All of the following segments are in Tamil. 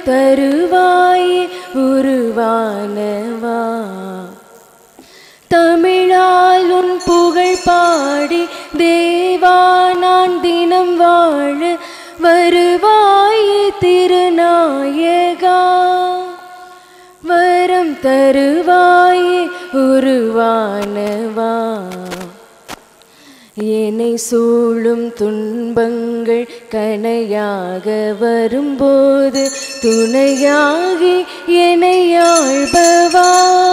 தருவாயே உருவானவா தமிழால் உன் புகழ் பாடி தேவா நான் தினம் வாழ வருவாயே திருநாயகா வரம் தருவாயே உருவானவா என்னை சூழும் துன்பங்கள் கனையாக வரும்போது துணையாகி என்னை ஆள்பவா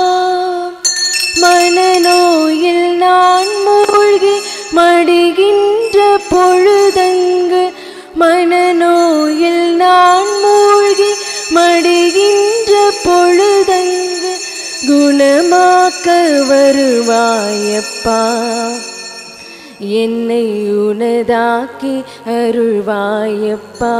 மனநோயில் நான் மூழ்கி மடிகின்ற பொழுதங்கு மனநோயில் நான் மூழ்கி மடிகின்ற பொழுதங்கு குணமாக்க வருவாயப்பா என்னை உனதாக்கி அருள்வாயப்பா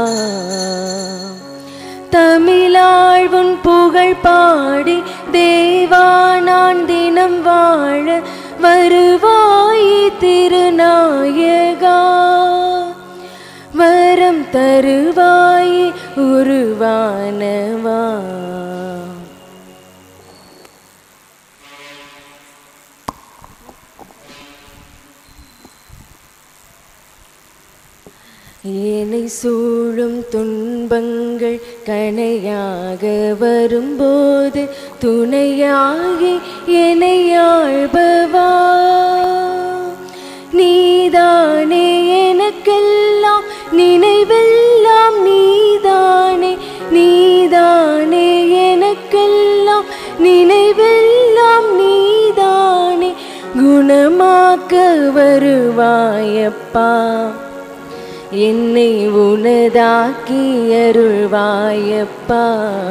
தமிழாழ்வுன் புகழ் பாடி தேவா நான் தினம் வாழ வருவாயே திருநாயகா வரம் தருவாயே உருவானவா என்னை சூழும் துன்பங்கள் கனையாக வரும்போது துணையாகி என்னை ஆள்பவா நீதானே எனக்கெல்லாம் நினைவெல்லாம் நீதானே நீதானே எனக்கெல்லாம் நினைவெல்லாம் நீதானே குணமாக்க வருவாயப்பா என்னை உனதாக்கி அருள்வாயப்பா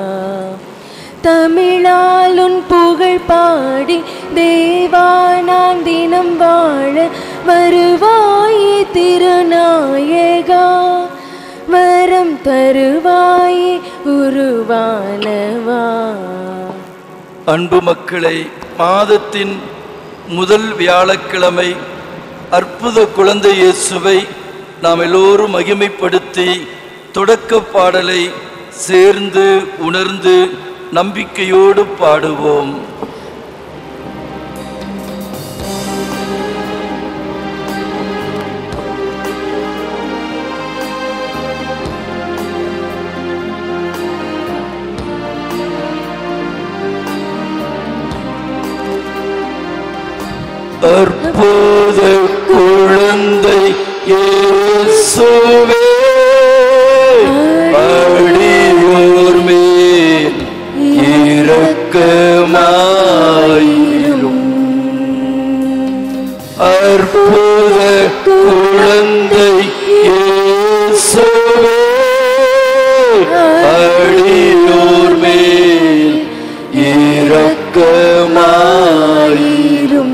தமிழால் உன் புகழ் பாடி தேவா நான் தினம் வாழ வருவாயே திருநாயகா வரம் தருவாயே உருவானவா அன்பு மக்களை மாதத்தின் முதல் வியாழக்கிழமை அற்புத குழந்தை இயேசுவை நாம் எல்லோரும் மகிமைப்படுத்தி தொடக்க பாடலை சேர்ந்து உணர்ந்து நம்பிக்கையோடு பாடுவோம் அற்புத குழந்தை இயேசுவே அடியோர் மேல் இரக்கமாயிரும் அற்புத குழந்தை இயேசுவே அடியோர் மேல் இரக்கமாயிரும்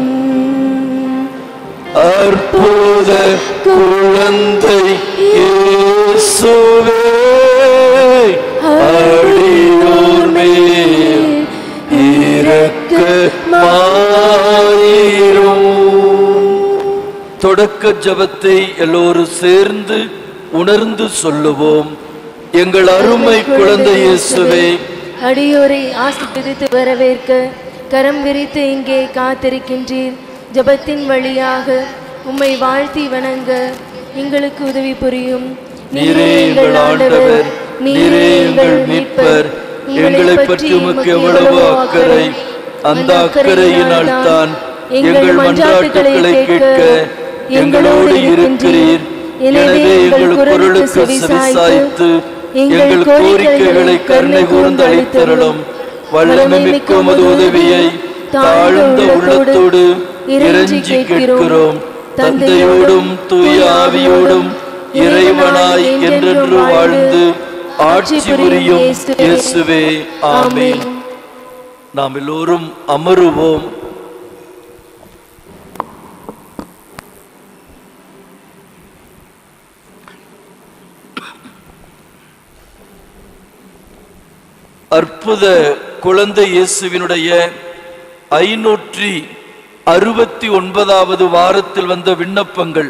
அற்புத குழந்தை இயேசுவே அடியோர் மேல் இரக்கமாயிரும் தொடக்க ஜபத்தை எல்லோரும் சேர்ந்து உணர்ந்து சொல்லுவோம் எங்கள் அருமை குழந்தை இயேசுவே அடியோரை ஆசிர்வதித்து வரவேற்க கரம் விரித்து இங்கே காத்திருக்கின்றீர் ஜபத்தின் வழியாக உம்மை வாழ்த்தி வணங்க எங்களுக்கு உதவி புரியும் நீரே எங்கள் ஆண்டவர் நீரே எங்கள் மீட்பர் எங்களை பற்றி உமக்கு எவ்வளவு அக்கறை அந்த அக்கறையினால் தான் எங்கள் மன்றாட்டுக்களை கேட்க எங்களோடு இருக்கிறீர் எனவே எங்கள் குரலுக்கு செவிசாய்த்து எங்கள் கோரிக்கைகளை கருணை கூர்ந்து அளித்தருளும் வல்லமை மிக்க உமது உதவியை தாழ்ந்த உள்ளத்தோடு இறைஞ்சி கேட்கிறோம் தந்தையோடும் தூய ஆவியோடும் இறைவனாய் என்றென்று வாழ்ந்து ஆட்சி புரியும் இயேசுவே ஆமென் நாம் எல்லோரும் அமருவோம் அற்புத குழந்தை இயேசுவினுடைய ஐநூற்றி அறுபத்தி ஒன்பதாவது வாரத்தில் வந்த விண்ணப்பங்கள்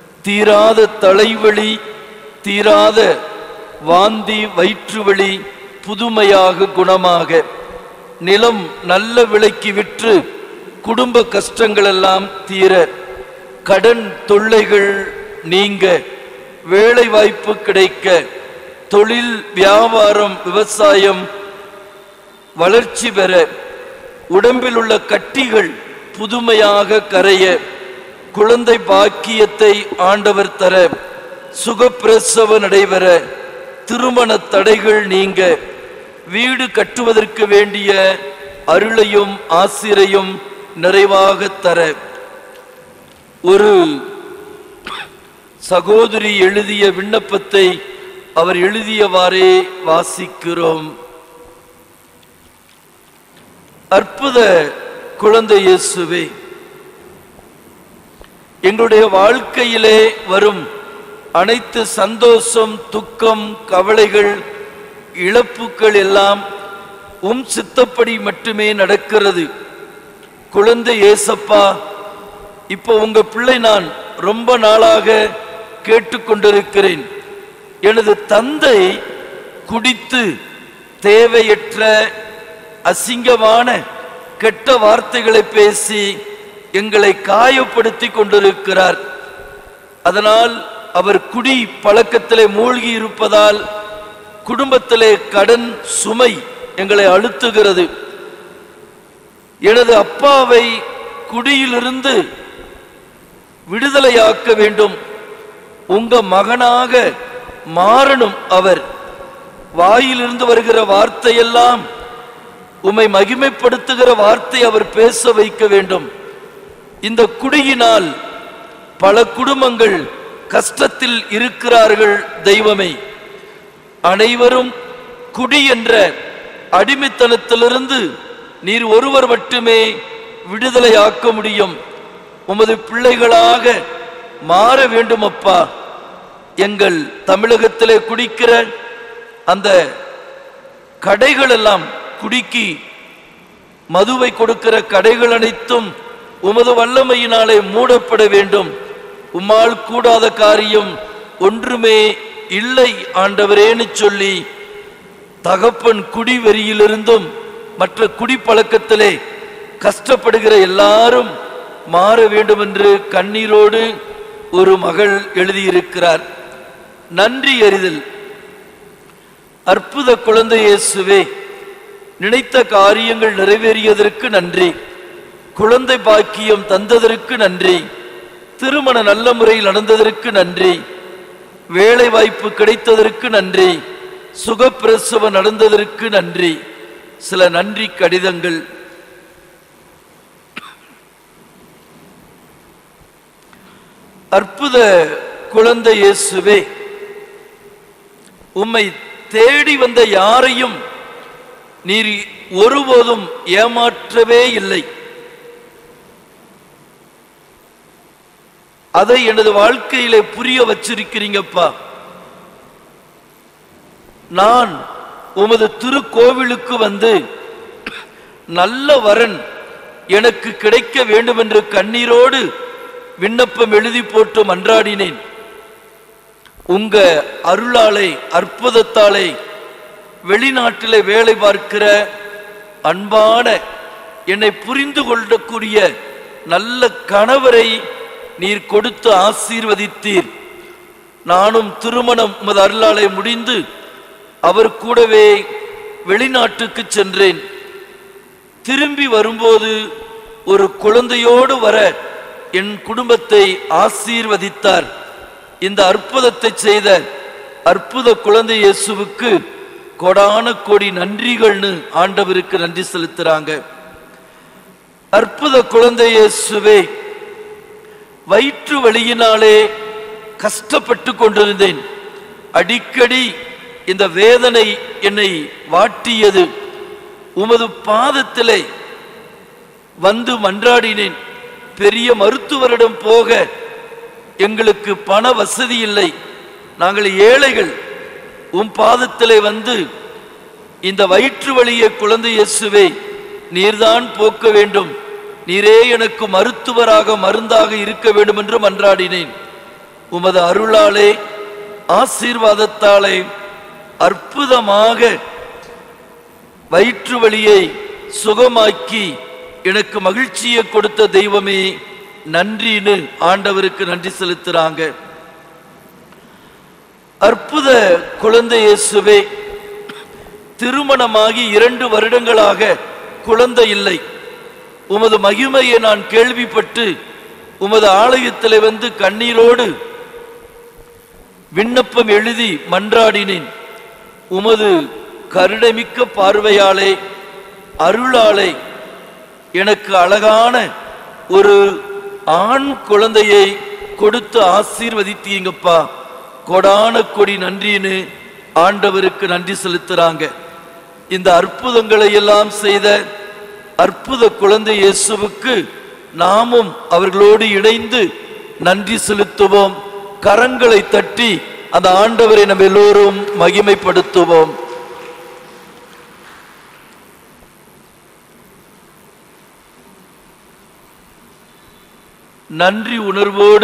தீராத தலைவலி தீராத வாந்தி வயிற்றுவலி புதுமையாக குணமாக நிலம் நல்ல விலைக்கு விற்று குடும்ப கஷ்டங்கள் எல்லாம் தீர கடன் தொல்லைகள் நீங்க வேலை வாய்ப்பு கிடைக்க தொழில் வியாபாரம் விவசாயம் வளர்ச்சி பெற உடம்பில் உள்ள கட்டிகள் புதுமையாக கரைய குழந்தை பாக்கியத்தை ஆண்டவர் தர சுகப்பிரசவ நடைபெற திருமண தடைகள் நீங்க வீடு கட்டுவதற்கு வேண்டிய அருளையும் ஆசிரையும் நிறைவாக தர ஒரு சகோதரி எழுதிய விண்ணப்பத்தை அவர் எழுதியவாறே வாசிக்கிறோம் அற்புத குழந்தை இயேசுவே எங்களுடைய வாழ்க்கையிலே வரும் அனைத்து சந்தோஷம் துக்கம் கவலைகள் இழப்புகள் எல்லாம் உம் சித்தப்படி மட்டுமே நடக்கிறது குழந்தை ஏசப்பா இப்போ உங்க பிள்ளை நான் ரொம்ப நாளாக கேட்டுக்கொண்டிருக்கிறேன் எனது தந்தை குடித்து தேவையற்ற அசிங்கமான கெட்ட வார்த்தைகளை பேசி எங்களை காயப்படுத்தி கொண்டிருக்கிறார் அதனால் அவர் குடி பழக்கத்திலே மூழ்கி இருப்பதால் குடும்பத்திலே கடன் சுமை எங்களை அழுத்துகிறது எனது அப்பாவை குடியிலிருந்து விடுதலையாக்க வேண்டும் உங்க மகனாக மாறணும் அவர் வாயிலிருந்து வருகிற வார்த்தையெல்லாம் உம்மை மகிமைப்படுத்துகிற வார்த்தை அவர் பேச வைக்க வேண்டும் இந்த குடியினால் பல குடும்பங்கள் கஷ்டத்தில் இருக்கிறார்கள் தெய்வமே அனைவரும் குடி என்ற அடிமைத்தனத்திலிருந்து நீர் ஒருவர் மட்டுமே விடுதலையாக்க முடியும் உமது பிள்ளைகளாக மாற வேண்டும் அப்பா எங்கள் தமிழகத்திலே குடிக்கிற அந்த கடைகள் எல்லாம் குடிக்கி மதுவை கொடுக்கிற கடைகள் அனைத்தும் உமது வல்லமையினாலே மூடப்பட வேண்டும் உம்மால் கூடாத காரியம் ஒன்றுமே இல்லை ஆண்டவரேன்னு சொல்லி தகப்பன் குடி வெறியிலிருந்தும் மற்ற குடிப்பழக்கத்திலே கஷ்டப்படுகிற எல்லாரும் மாற வேண்டும் என்று கண்ணீரோடு ஒரு மகள் எழுதியிருக்கிறார் நன்றி அறிதல் அற்புத குழந்தை இயேசுவே நினைத்த காரியங்கள் நிறைவேறியதற்கு நன்றி குழந்தை பாக்கியம் தந்ததற்கு நன்றி திருமண நல்ல முறையில் நடந்ததற்கு நன்றி வேலை வாய்ப்பு கிடைத்ததற்கு நன்றி சுகப்பிரசவம் நடந்ததற்கு நன்றி சில நன்றி கடிதங்கள் அற்புத குழந்தை இயேசுவே உம்மை தேடி வந்த யாரையும் நீர் ஒருபோதும் ஏமாற்றவே இல்லை அதை எனது வாழ்க்கையிலே புரிய வச்சிருக்கிறீங்கப்பா நான் உமது திருக்கோவிலுக்கு வந்து நல்ல வரன் எனக்கு கிடைக்க வேண்டும் என்று கண்ணீரோடு விண்ணப்பம் எழுதி போட்டு மன்றாடினேன் உங்க அருளாலே அற்புதத்தாலே வெளிநாட்டிலே வேலை பார்க்கிற அன்பான என்னை புரிந்து கொள்ளக்கூடிய நல்ல கணவரை நீர் கொடுத்து ஆசீர்வதித்தீர் நானும் திருமணம் உமது அருளாலே முடிந்து அவர் கூடவே வெளிநாட்டுக்கு சென்றேன் திரும்பி வரும்போது ஒரு குழந்தையோடு வர என் குடும்பத்தை ஆசீர்வதித்தார் இந்த அற்புதத்தை செய்த அற்புத குழந்தை இயேசுவுக்கு கொடான கோடி நன்றிகள்னு ஆண்டவருக்கு நன்றி செலுத்துறாங்க அற்புத குழந்தை இயேசுவே வயிற்று வலியினாலே கஷ்டப்பட்டு கொண்டிருந்தேன் அடிக்கடி இந்த வேதனை என்னை வாட்டியது உமது பாதத்திலே வந்து மன்றாடினேன் பெரிய மருத்துவரிடம் போக எங்களுக்கு பண வசதி இல்லை நாங்கள் ஏழைகள் உம் பாதத்திலே வந்து இந்த வயிற்று வலியை குழந்தை இயேசுவே நீர்தான் போக்க வேண்டும் நீரே எனக்கு மருத்துவராக மருந்தாக இருக்க வேண்டும் என்று மன்றாடினேன் உமது அருளாலே ஆசீர்வாதத்தாலே அற்புதமாக வயிற்று வலியை சுகமாக்கி எனக்கு மகிழ்ச்சியை கொடுத்த தெய்வமே நன்றின்னு ஆண்டவருக்கு நன்றி செலுத்துறாங்க அற்புத குழந்தை இயேசுவே திருமணமாகி இரண்டு வருடங்களாக குழந்தை இல்லை உமது மகிமையை நான் கேள்விப்பட்டு உமது ஆலயத்தில் வந்து கண்ணீரோடு விண்ணப்பம் எழுதி மன்றாடினேன் உமது கருணைமிக்க பார்வையாலே அருளாலே எனக்கு அழகான ஒரு ஆண் குழந்தையை கொடுத்து ஆசீர்வதித்தீங்கப்பா கொடான கொடி நன்றின்னு ஆண்டவருக்கு நன்றி செலுத்துறாங்க இந்த அற்புதங்களை எல்லாம் செய்த அற்புத குழந்தை இயேசுவுக்கு நாமும் அவர்களோடு இணைந்து நன்றி செலுத்துவோம் கரங்களை தட்டி அந்த ஆண்டவரை நம்ம எல்லோரும் மகிமைப்படுத்துவோம் நன்றி உணர்வோடு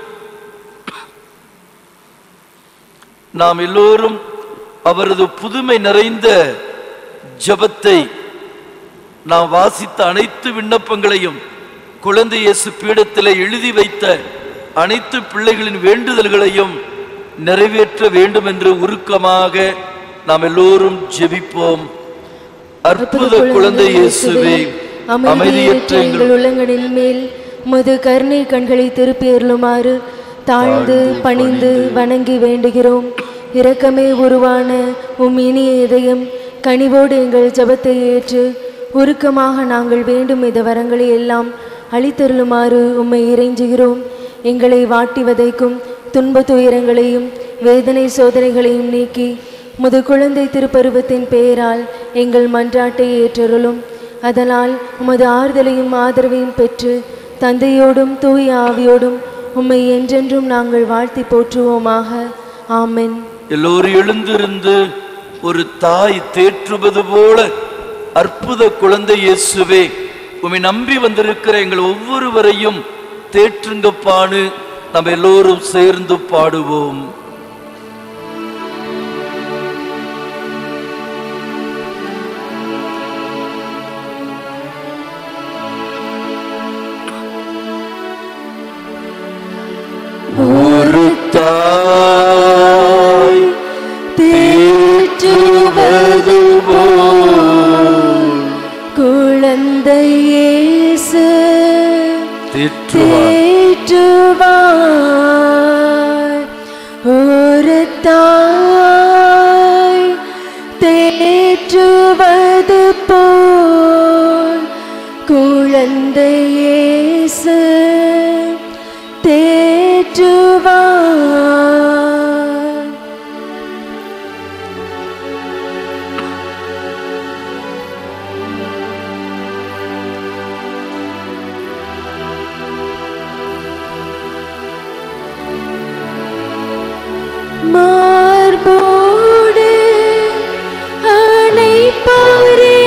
நாம் எல்லோரும் அவரது புதுமை நிறைந்த ஜெபத்தை நாம் வாசித்த அனைத்து விண்ணப்பங்களையும் குழந்தை இயேசு பீடத்தில் எழுதி வைத்த அனைத்து பிள்ளைகளின் வேண்டுதல்களையும் நிறைவேற்ற வேண்டும் என்று உருக்கமாக நாம் எல்லோரும் ஜெபிப்போம் அற்புத குழந்தை இயேசுவே அமைதியற்ற எங்கள் உள்ளங்களின் மேல் முது கருணை கண்களை திருப்பி அருளுமாறு தாழ்ந்து பணிந்து வணங்கி வேண்டுகிறோம் இரக்கமே உருவான உம் இனிய இதயம் கனிவோடு எங்கள் ஜெபத்தை ஏற்று உருக்கமாக நாங்கள் வேண்டும் இந்த வரங்களை எல்லாம் அளித்தருளுமாறு உம்மை இறைஞ்சுகிறோம் எங்களை வாட்டி வதைக்கும் துன்ப துயரங்களையும் வேதனை சோதனைகளையும் நீக்கி முது குழந்தை திருப்பருவத்தின் பெயரால் எங்கள் மன்றாட்டை ஏற்றருளும் அதனால் உமது ஆறுதலையும் ஆதரவையும் பெற்று தந்தையோடும் தூய ஆவியோடும் உம்மை என்றென்றும் நாங்கள் வாழ்த்தி போற்றுவோமாக ஆமென் எல்லோரும் எழுந்திருந்து ஒரு தாய் தேற்றுவது போல அற்புத குழந்தை இயேசுவே உம்மை நம்பி வந்திருக்கிற எங்கள் ஒவ்வொருவரையும் தேற்றுங்கப்பான்னு நம்ம எல்லோரும் சேர்ந்து பாடுவோம் ஒரு தாய் தேற்றுவது போல் குழந்தை இயேசு தேற்றுவார் தேற்றுவார் ஒரு தாய் தேற்றுவது போல் குழந்தை இயேசு தேற்றுவார் மார்போடு அணைப்பாரே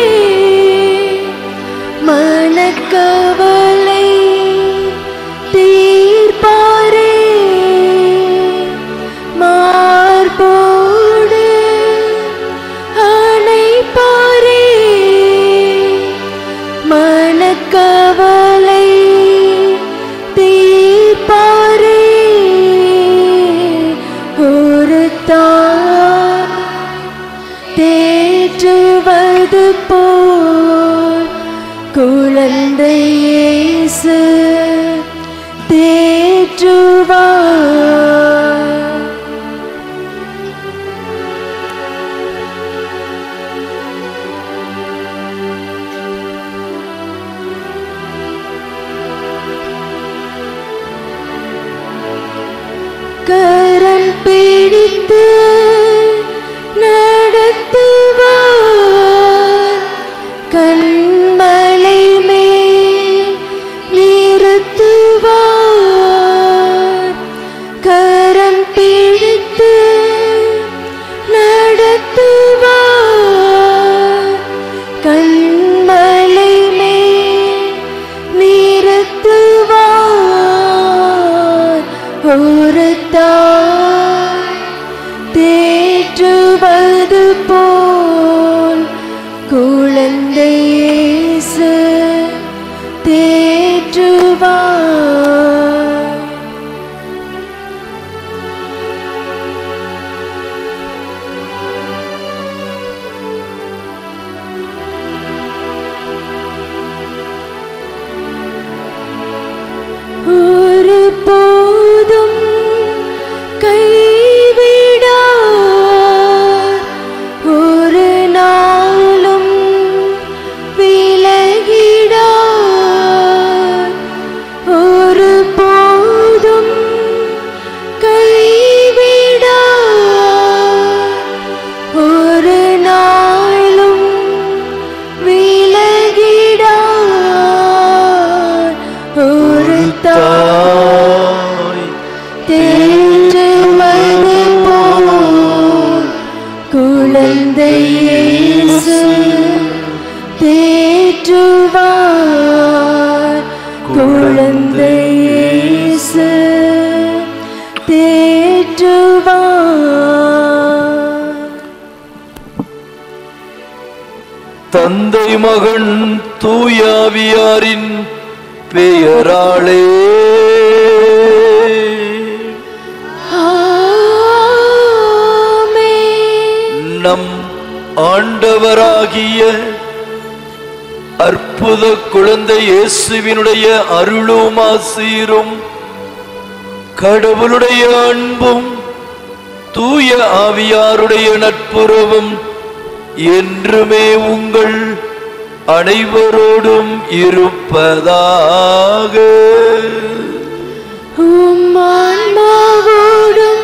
மனக்கவலை தீர்ப்பாரே மார்போடு அணைப்பாரே மனக்கவலை தீர்ப்பாரே ஒரு தாய் தேற்றுவது போல் குழந்தை இயேசு தேற்றுவார் கரம் பிடித்து நடத்துவார் கண்மலை மேல் நிறுத்துவார் கரம் பிடித்து நடத்துவார் கண்மலை மேல் நிறுத்துவார் ஒரு தாய் தே ஒரு போதும் கைவிடார் ஒரு நாளும் விலகிடார் ஒரு போதும் கைவிடார் ஒரு நாளும் விலகிடார் ஒரு தாய் தேற்றுவது போல் குழந்தை இயேசு தேற்றுவார் குழந்தை இயேசு தேற்றுவார் தந்தை மகன் தூயாவியாரின் பெயராளே ஆமென். நம் ஆண்டவராகிய அற்புத குழந்தை இயேசுவினுடைய அருளும் ஆசீரும் கடவுளுடைய அன்பும் தூய ஆவியாருடைய நட்புறவும் என்றுமே உங்கள் அனைவரோடும் இருப்பதாக உம் ஆன்மாவோடும்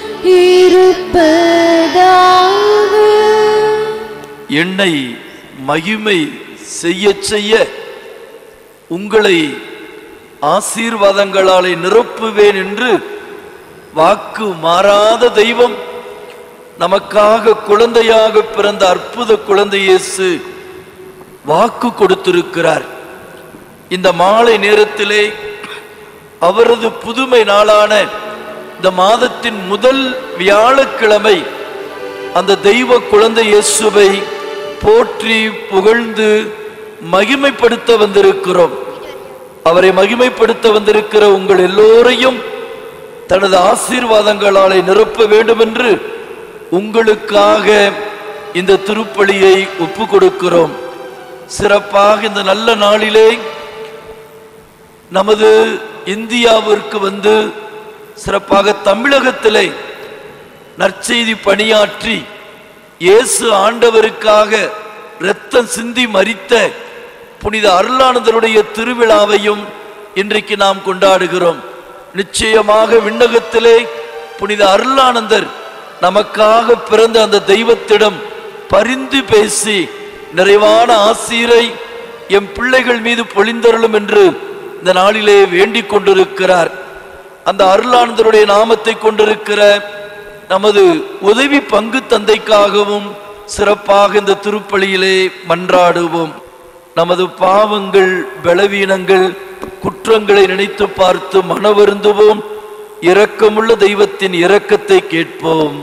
இருப்பதாக என்னை மகிமை செய்ய செய்ய உங்களை ஆசீர்வாதங்களாலே நிரப்புவேன் என்று வாக்கு மாறாத தெய்வம் நமக்காக குழந்தையாக பிறந்த அற்புத குழந்தை இயேசு வாக்கு கொடுத்திருக்கிறார் இந்த மாலை நேரத்திலே அவரது புதுமை நாளான இந்த மாதத்தின் முதல் வியாழக்கிழமை அந்த தெய்வ குழந்தை இயேசுவை போற்றி புகழ்ந்து மகிமைப்படுத்த வந்திருக்கிறோம் அவரை மகிமைப்படுத்த வந்திருக்கிற உங்கள் எல்லோரையும் தனது ஆசீர்வாதங்களாலே நிரப்ப வேண்டும் என்று உங்களுக்காக இந்த திருப்பலியை ஒப்பு கொடுக்கிறோம் சிறப்பாக இந்த நல்ல நாளிலே நமது இந்தியாவிற்கு வந்து சிறப்பாக தமிழகத்திலே நற்செய்தி பணியாற்றி இயேசு ஆண்டவருக்காக இரத்தம் சிந்தி மரித்த புனித அருளானந்தருடைய திருவிழாவையும் இன்றைக்கு நாம் கொண்டாடுகிறோம் நிச்சயமாக விண்ணகத்திலே புனித அருளானந்தர் நமக்காக பிறந்த அந்த தெய்வத்திடம் பரிந்து பேசி நிறைவான ஆசீரை எம் பிள்ளைகள் மீது பொழிந்தருளும் என்று இந்த நாளிலே வேண்டிக் கொண்டிருக்கிறார் அந்த அருளானந்தருடைய நாமத்தை கொண்டிருக்கிற நமது உதவி பங்கு தந்தைக்காகவும் சிறப்பாக இந்த திருப்பலியிலே மன்றாடுவோம் நமது பாவங்கள் பலவீனங்கள் குற்றங்களை நினைத்து பார்த்து மனவருந்துவோம் இரக்கமுள்ள தெய்வத்தின் இரக்கத்தை கேட்போம்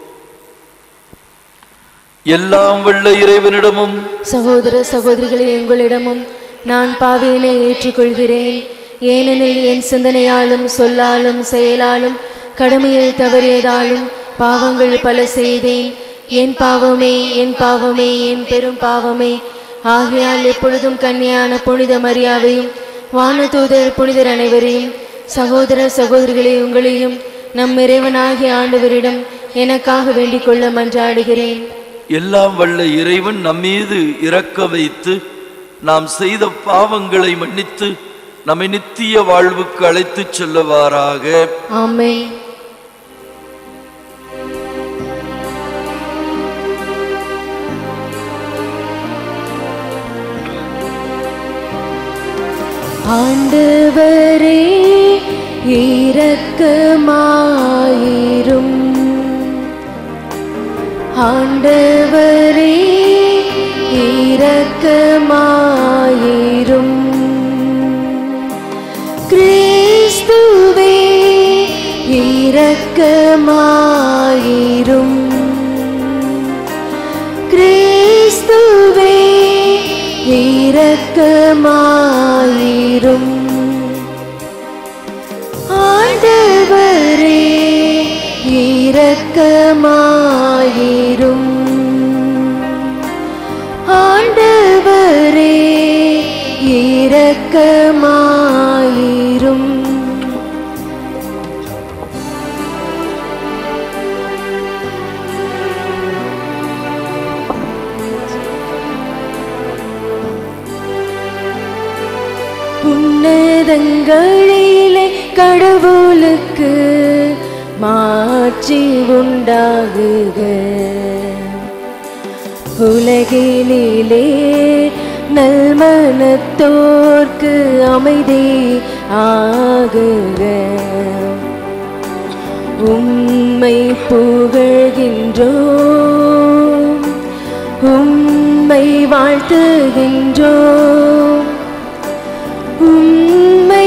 எல்லாம் வல்ல இறைவனிடமும் சகோதர சகோதரிகளே உங்களிடமும் நான் பாவியனை ஏற்றுக்கொள்கிறேன் ஏனெனில் என் சிந்தனையாலும் சொல்லாலும் செயலாலும் கடமையில் தவறியதாலும் பாவங்கள் பல செய்தேன் என் பாவமே என் பாவமே என் பெரும் பாவமே ஆகையால் எப்பொழுதும் கன்னியான புனித மரியாதையும் வானதூதர் புனிதர் அனைவரையும் சகோதர சகோதரிகளே உங்களையும் நம் இறைவனாகிய ஆண்டவரிடம் எனக்காக வேண்டிக் கொள்ள மன்றாடுகிறேன் எல்லாம் வல்ல இறைவன் நம்மீது இரக்க வைத்து நாம் செய்த பாவங்களை மன்னித்து நம்மை நித்திய வாழ்வுக்கு அழைத்துச் செல்லுவாராக ஆமென் ஆண்டவரே இரக்கமாயிரும் ஆண்டவரே இரக்கமாயிரும் கிறிஸ்துவே இரக்கமாயிரும் கிறிஸ்துவே இரக்கமாயிரும் ஆண்டவரே இரக்கமாயிரும் ஆண்டவரே இரக்கமாயிரும் கடவுளுக்கு மாட்சி உண்டாகுக உலகினிலே நல்மனத்தோர்க்கு அமைதி ஆகுக உம்மை புகழ்கின்றோம் உம்மை வாழ்த்துகின்றோம் உம்மை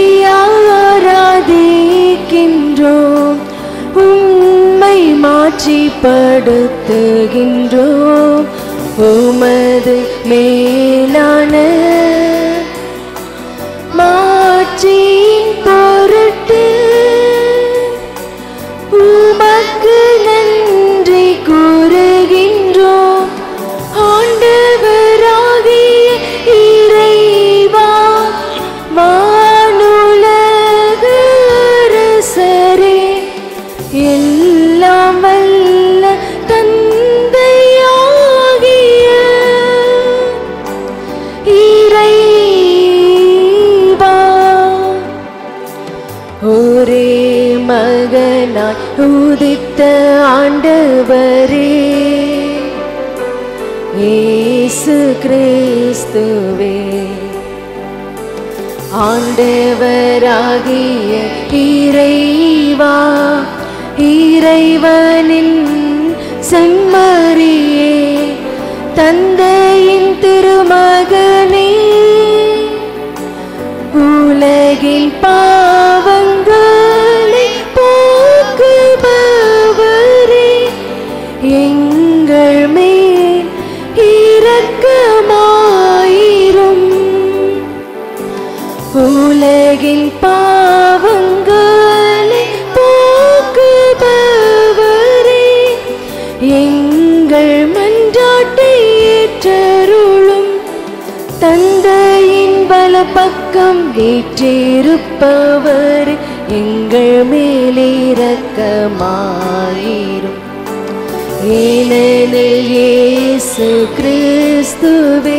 ஆராதிக்கின்றோம் உம்மை மாற்றிப்படுத்துகின்றோம் உமது மேலான மாற்றியின் பொருட்டு உமக்கு நன்றி கூறுகின்றோம் ஆண்டவராகிய இறைவா வானுலக அரசரே எல்லாம் வல்ல தந்தையாகிய இறைவா ஒரே மகனாய் உதித்த ஆண்டவரே இயேசு கிறிஸ்துவே ஆண்டவராகிய இறைவா இறைவனின் செம்மறியே தந்தையின் திருமகனே உலகின் பாவங்களை போக்குபவரே எங்கள் மேல் இரக்கமாயிரும் உலகின் பாவங்களை போக்குபவரே எங்கள் மன்றாட்டை ஏற்றருளும் தந்தையின் வலப்பக்கம் வீற்றிருப்பவர் எங்கள் மேலிரக்கமாயிரும் ஏனெனில் இயேசு கிறிஸ்துவே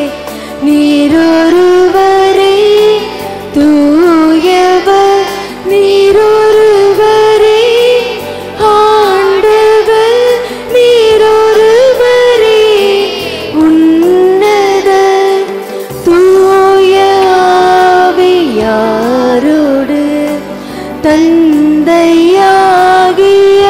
நீரொருவரே தூயவர் நீரொருவரே ஆண்டவர் நீரொருவரே உன்னத தூய ஆவியாரோடு தந்தையாகிய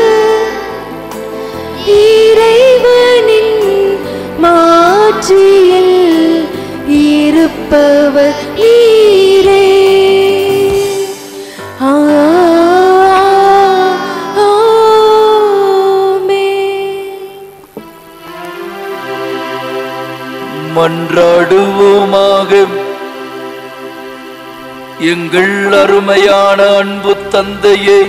இறைவனின் மாட்சியில் இருப்பவர் நீரே ஆ, ஆமென். மன்றாடுவோமாக எங்கள் அருமையான அன்பு தந்தையே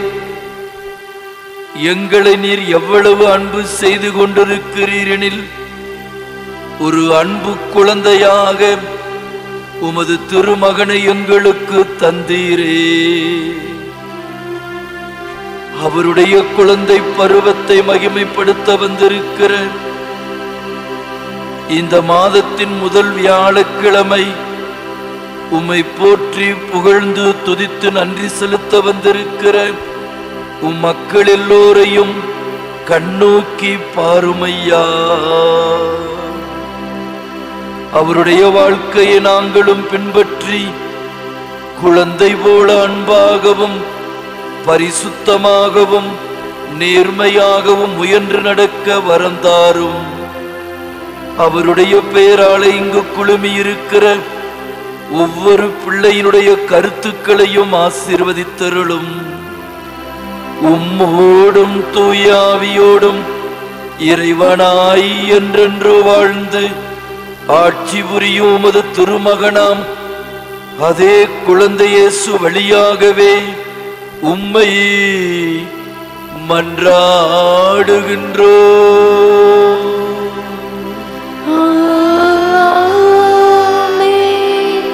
எங்களை நீர் எவ்வளவு அன்பு செய்து கொண்டிருக்கிறீரெனில் ஒரு அன்பு குழந்தையாக உமது திருமகனை எங்களுக்கு தந்தீரே அவருடைய குழந்தை பருவத்தை மகிமைப்படுத்த வந்திருக்கிற இந்த மாதத்தின் முதல் வியாழக்கிழமை உம்மை போற்றி புகழ்ந்து துதித்து நன்றி செலுத்த வந்திருக்கிற உம் மக்கள் எல்லோரையும் கண்ணோக்கி பாருமையா அவருடைய வாழ்க்கையை நாங்களும் பின்பற்றி குழந்தை போல அன்பாகவும் பரிசுத்தமாகவும் நேர்மையாகவும் முயன்று நடக்க வரந்தாரும் அவருடைய பெயராலே இங்கு குழுமி இருக்கிற ஒவ்வொரு பிள்ளையினுடைய கருத்துக்களையும் ஆசீர்வதித்தருளும் உம்மோடும் தூயாவியோடும் இறைவனாய் என்றென்று வாழ்ந்து ஆட்சி புரியும் உமது திருமகனாம் அதே குழந்தை இயேசு வழியாகவே உம்மை மன்றாடுகின்றோ ஆமென்.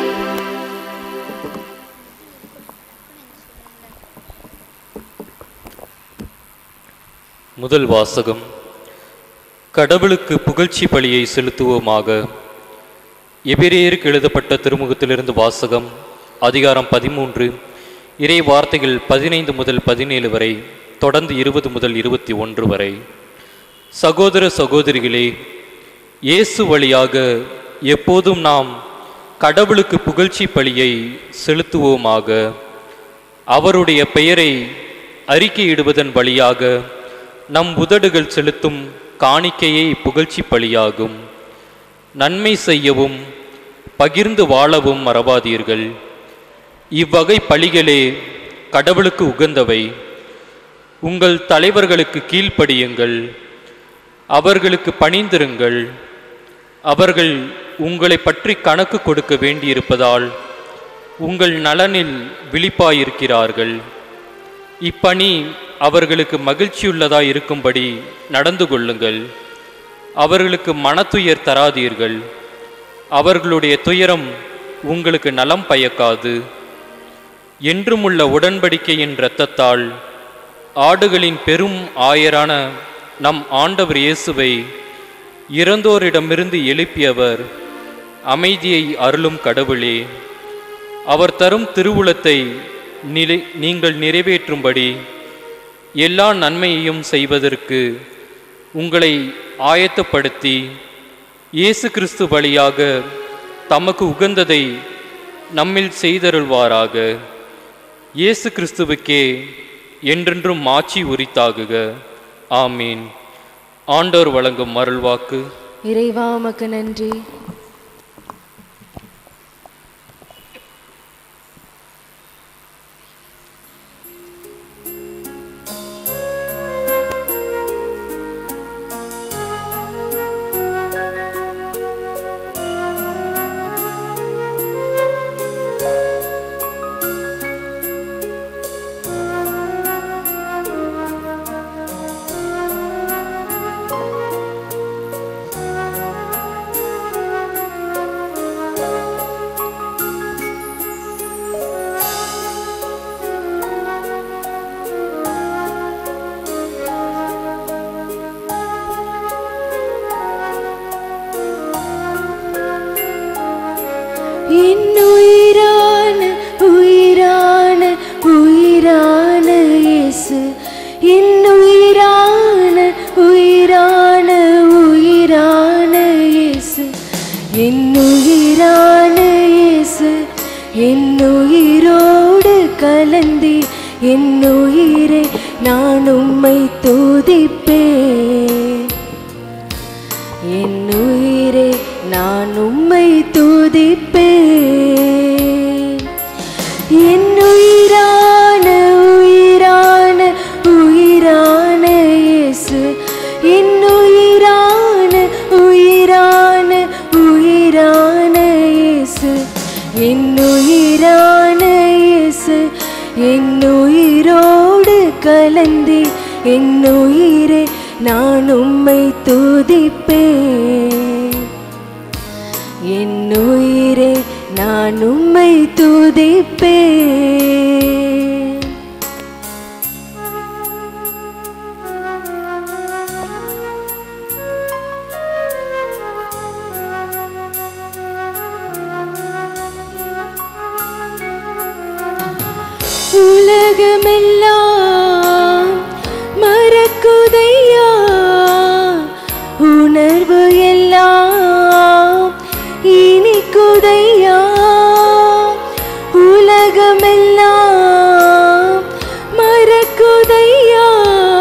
முதல் வாசகம் கடவுளுக்கு புகழ்ச்சி பலியை செலுத்துவோமாக எபிரேயருக்கு எழுதப்பட்ட திருமுகத்திலிருந்து வாசகம் அதிகாரம் பதிமூன்று இறை வார்த்தைகள் பதினைந்து முதல் பதினேழு வரை தொடர்ந்து இருபது முதல் இருபத்தி ஒன்று வரை சகோதர சகோதரிகளே இயேசு வழியாக எப்போதும் நாம் கடவுளுக்கு புகழ்ச்சி பலியை செலுத்துவோமாக அவருடைய பெயரை அறிக்கையிடுவதன் வழியாக நம் உதடுகள் செலுத்தும் காணிக்கையை புகழ்ச்சி பலியாகும் நன்மை செய்யவும் பகிர்ந்து வாழவும் மறவாதீர்கள் இவ்வகை பலிகளே கடவுளுக்கு உகந்தவை உங்கள் தலைவர்களுக்கு கீழ்ப்படியுங்கள் அவர்களுக்கு பணிந்திருங்கள் அவர்கள் உங்களை பற்றி கணக்கு கொடுக்க வேண்டியிருப்பதால் உங்கள் நலனில் விழிப்பாயிருக்கிறார்கள் இப்பணி அவர்களுக்கு மகிழ்ச்சியுள்ளதாய் இருக்கும்படி நடந்து கொள்ளுங்கள் அவர்களுக்கு மனத்துயர் தராதீர்கள் அவர்களுடைய துயரம் உங்களுக்கு நலம் பயக்காது என்றுமுள்ள உடன்படிக்கையின் இரத்தத்தால் ஆடுகளின் பெரும் ஆயரான நம் ஆண்டவர் இயேசுவை இறந்தோரிடமிருந்து எழுப்பியவர் அமைதியை அருளும் கடவுளே அவர் தரும் திருவுளத்தை நிலை நீங்கள் நிறைவேற்றும்படி எல்லா நன்மையையும் செய்வதற்கு உங்களை ஆயத்தப்படுத்தி இயேசு கிறிஸ்து வழியாக தமக்கு உகந்ததை நம்மில் செய்தருள்வாராக இயேசு கிறிஸ்துவுக்கே என்றென்றும் மாட்சி உரித்தாகுக ஆமீன் ஆண்டோர் வழங்கும் அருள்வாக்கு இறைவா உமக்கு நன்றி என் உயிரான உயிரான உயிரான இயேசு என் உயிரான உயிரான உயிரான இயேசு என் உயிரான இயேசு என் உயிரோடு கலந்தி என் உயிரை நான் உம்மை துதிப்பேன் என் உயிரே நான் உம்மை துதிப்பேன் என் உயிரான உயிரான உயிரான இயேசு என் உயிரான உயிரான உயிரான இயேசு என் உயிரான இயேசு என் உயிரோடு கலந்தி என் உயிரே நான் உம்மை துதிப்பேன் என் உயிரே நான் உம்மை துதிப்பேன் உலகமெல்லாம் மறக்குதையா உணர்வு எல்லாம் இனிக்குதையா உலகமெல்லாம் மறக்குதையா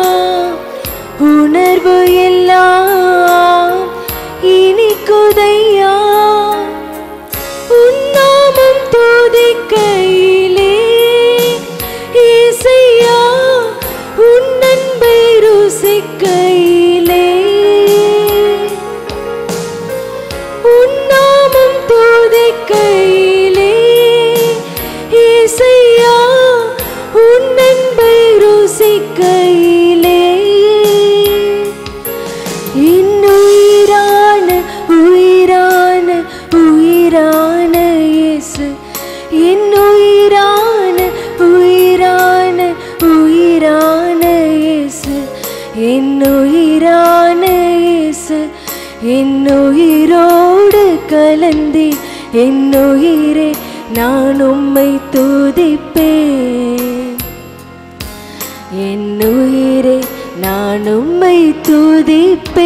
உணர்வு எல்லாம் இனிக்குதையா உன்னாமம் துதிக்கையிலே இசையா உன் அன்பை ருசிக்கையிலே உன்னாமம் துதிக்கையிலே இசையா உன் அன்பை ருசிக்கையிலே இன்னுயிரான உயிரான உயிரான இயேசு இன்னுயிரான உயிரான உயிரான இயேசு என்னுயிரான இயேசு என்னுயிரோடு கலந்தி என்னுயிரே நான் உம்மை துதிப்பேன் துதிப்பே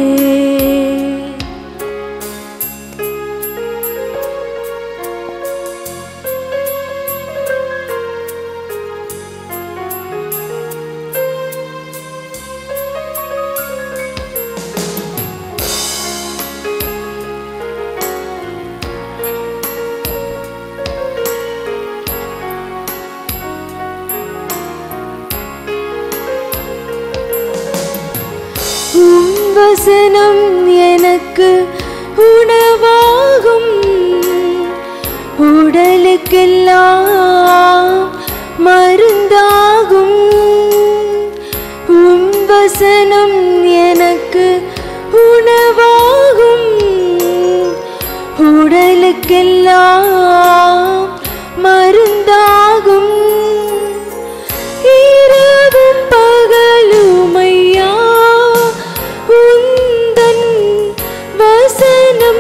உம் வசனம் எனக்கு உணவாகும் உடலுக்கெல்லாம் மருந்தாகும் உம் வசனம் எனக்கு உணவாகும் உடலுக்கெல்லாம் மருந்தாகும் இரவும் பகலுமையா உந்தன் வசனம்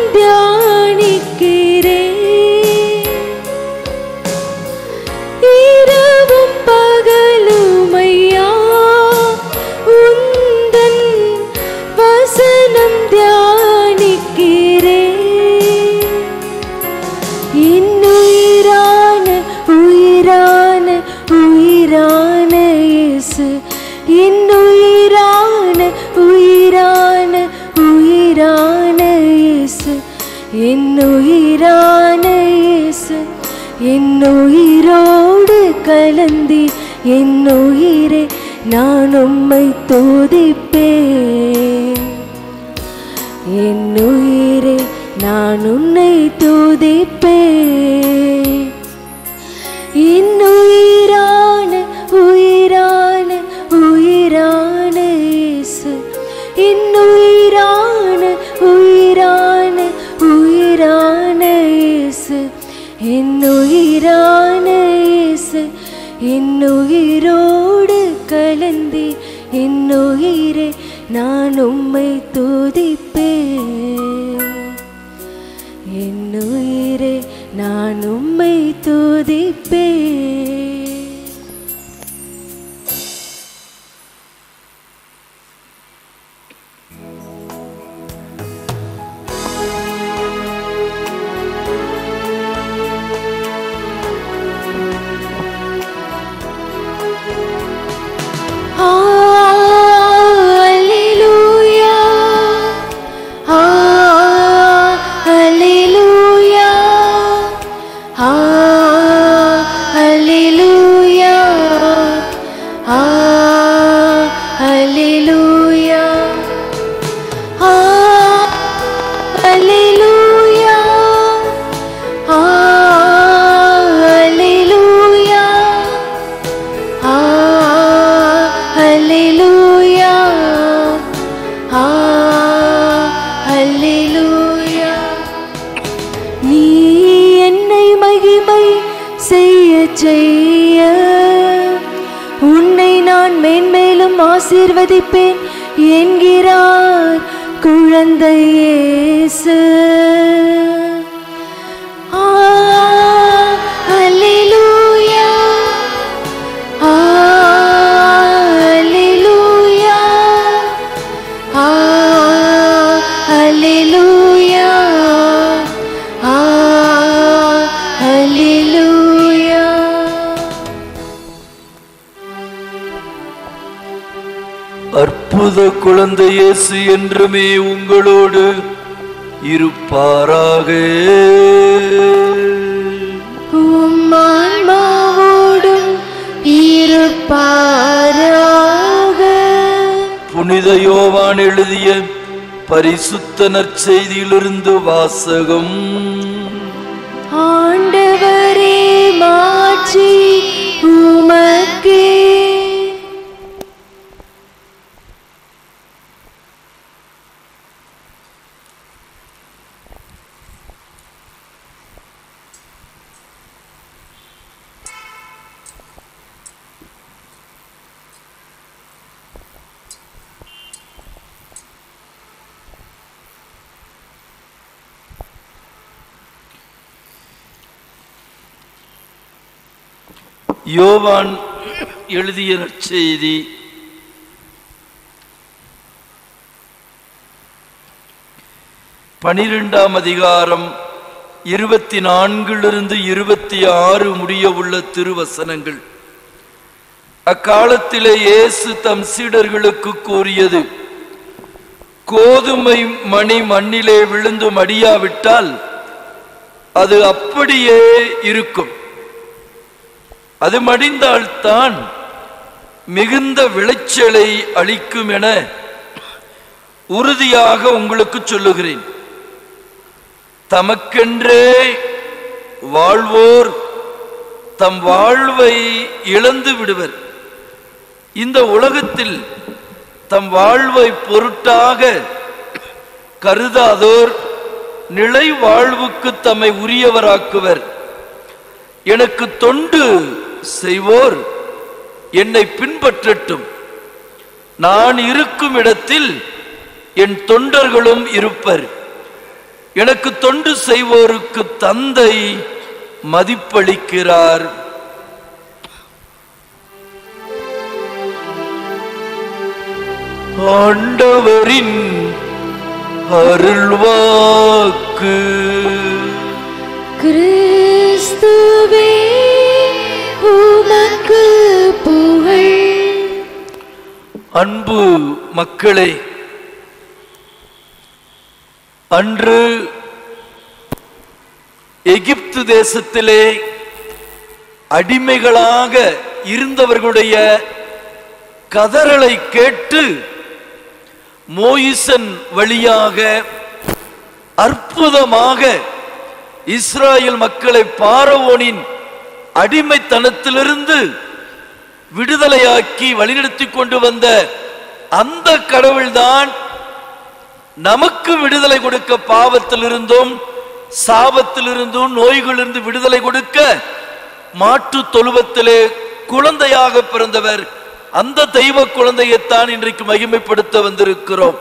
தியானிக்கிறேன் இரவும் பகலுமையா உந்தன் வசனம் தியானிக்கிறேன் இன்னுயிரான உயிரான உயிரான இயேசு இன்னுயிரான உயிரான உயிரான இயேசு இன்னுயிரான இயேசு என்னுயிரோடு கலந்தி என்னுயிரே நான் உம்மை துதிப்பேன் என்னுயிரே நான் உன்னை துதிப்பேன் இன்னுயிரான உயிரான உயிரான இயேசு இன்னுயிரான உயிரான உயிரான இயேசு இன்னுயிரான இயேசு இன்னுயிரோடு கலந்தி இன்னுயிரே நான் உம்மை துதிப்பேன் என்னுயிரே நான் உம்மை துதிப்பேன் Hallelujah. Hallelujah. Hallelujah. Hallelujah. Hallelujah. Hallelujah. Hallelujah. Hallelujah. நீ என்னை மகிமை செய்ய செய்ய உன்னை நான் மேன்மேலும் ஆசீர்வதிப்பேன் என்கிறார் குழந்தை இயேசு ஆ, அல்லேலூயா Hallelujah. Hallelujah. Hallelujah. அற்புத குழந்தை இயேசு என்றுமே உங்களோடு இருப்பாராக உம் ஆன்மாவோடும் இருப்பாராக புனித யோவான் எழுதிய பரிசுத்த நற்செய்தியிலிருந்து வாசகம் ஆண்டவரே மாற்றி உமக்கே யோவான் எழுதிய நற்செய்தி பனிரெண்டாம் அதிகாரம் இருபத்தி நான்கிலிருந்து இருபத்தி ஆறு முடிய உள்ள திருவசனங்கள் அக்காலத்திலே இயேசு தம் சீடர்களுக்கு கூறியது கோதுமை மணி மண்ணிலே விழுந்து மடியாவிட்டால் அது அப்படியே இருக்கும் அது மடிந்தால்தான் மிகுந்த விளைச்சலை அளிக்கும் என உறுதியாக உங்களுக்கு சொல்லுகிறேன் தமக்கென்றே வாழ்வோர் தம் வாழ்வை இழந்து விடுவர் இந்த உலகத்தில் தம் வாழ்வை பொருட்டாக கருதாதோர் நிலை வாழ்வுக்கு தம்மை உரியவராக்குவர் எனக்கு தொண்டு செய்வோர் என்னை பின்பற்றட்டும் நான் இருக்கும் இடத்தில் என் தொண்டர்களும் இருப்பர் எனக்கு தொண்டு செய்வோருக்கு தந்தை மதிப்பளிக்கிறார் ஆண்டவரின் அருள்வாக்கு கிறிஸ்துவே உமக்கு புகழ் அன்பு மக்களே அன்று எகிப்து தேசத்திலே அடிமைகளாக இருந்தவர்களுடைய கதறலை கேட்டு மோயிசன் வழியாக அற்புதமாக இஸ்ராயேல் மக்களை பாரவோனின் அடிமைத்தனத்திலிருந்து விடுதலையாக்கி வழிநடத்தி கொண்டு வந்த அந்த கடவுள்தான் நமக்கு விடுதலை கொடுக்க பாவத்திலிருந்தும் சாபத்திலிருந்தும் நோய்களிலிருந்து விடுதலை கொடுக்க மாட்டு தொழுவத்திலே குழந்தையாக பிறந்தவர் அந்த தெய்வ குழந்தையைத்தான் இன்றைக்கு மகிமைப்படுத்த வந்திருக்கிறோம்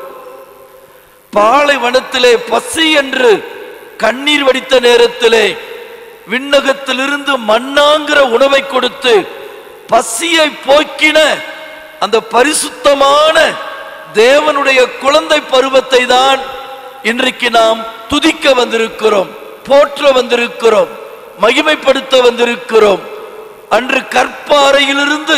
பாலைவனத்திலே பசி என்று கண்ணீர் வடித்த நேரத்திலே விண்ணகத்திலிருந்து மண்ணாங்கிற உணவை கொடுத்து பசியை போக்கின அந்த பரிசுத்தமான தேவனுடைய குழந்தை பருவத்தை தான் இன்றைக்கு நாம் துதிக்க வந்திருக்கிறோம் போற்ற வந்திருக்கிறோம் மகிமைப்படுத்த வந்திருக்கிறோம் அன்று கற்பாறையிலிருந்து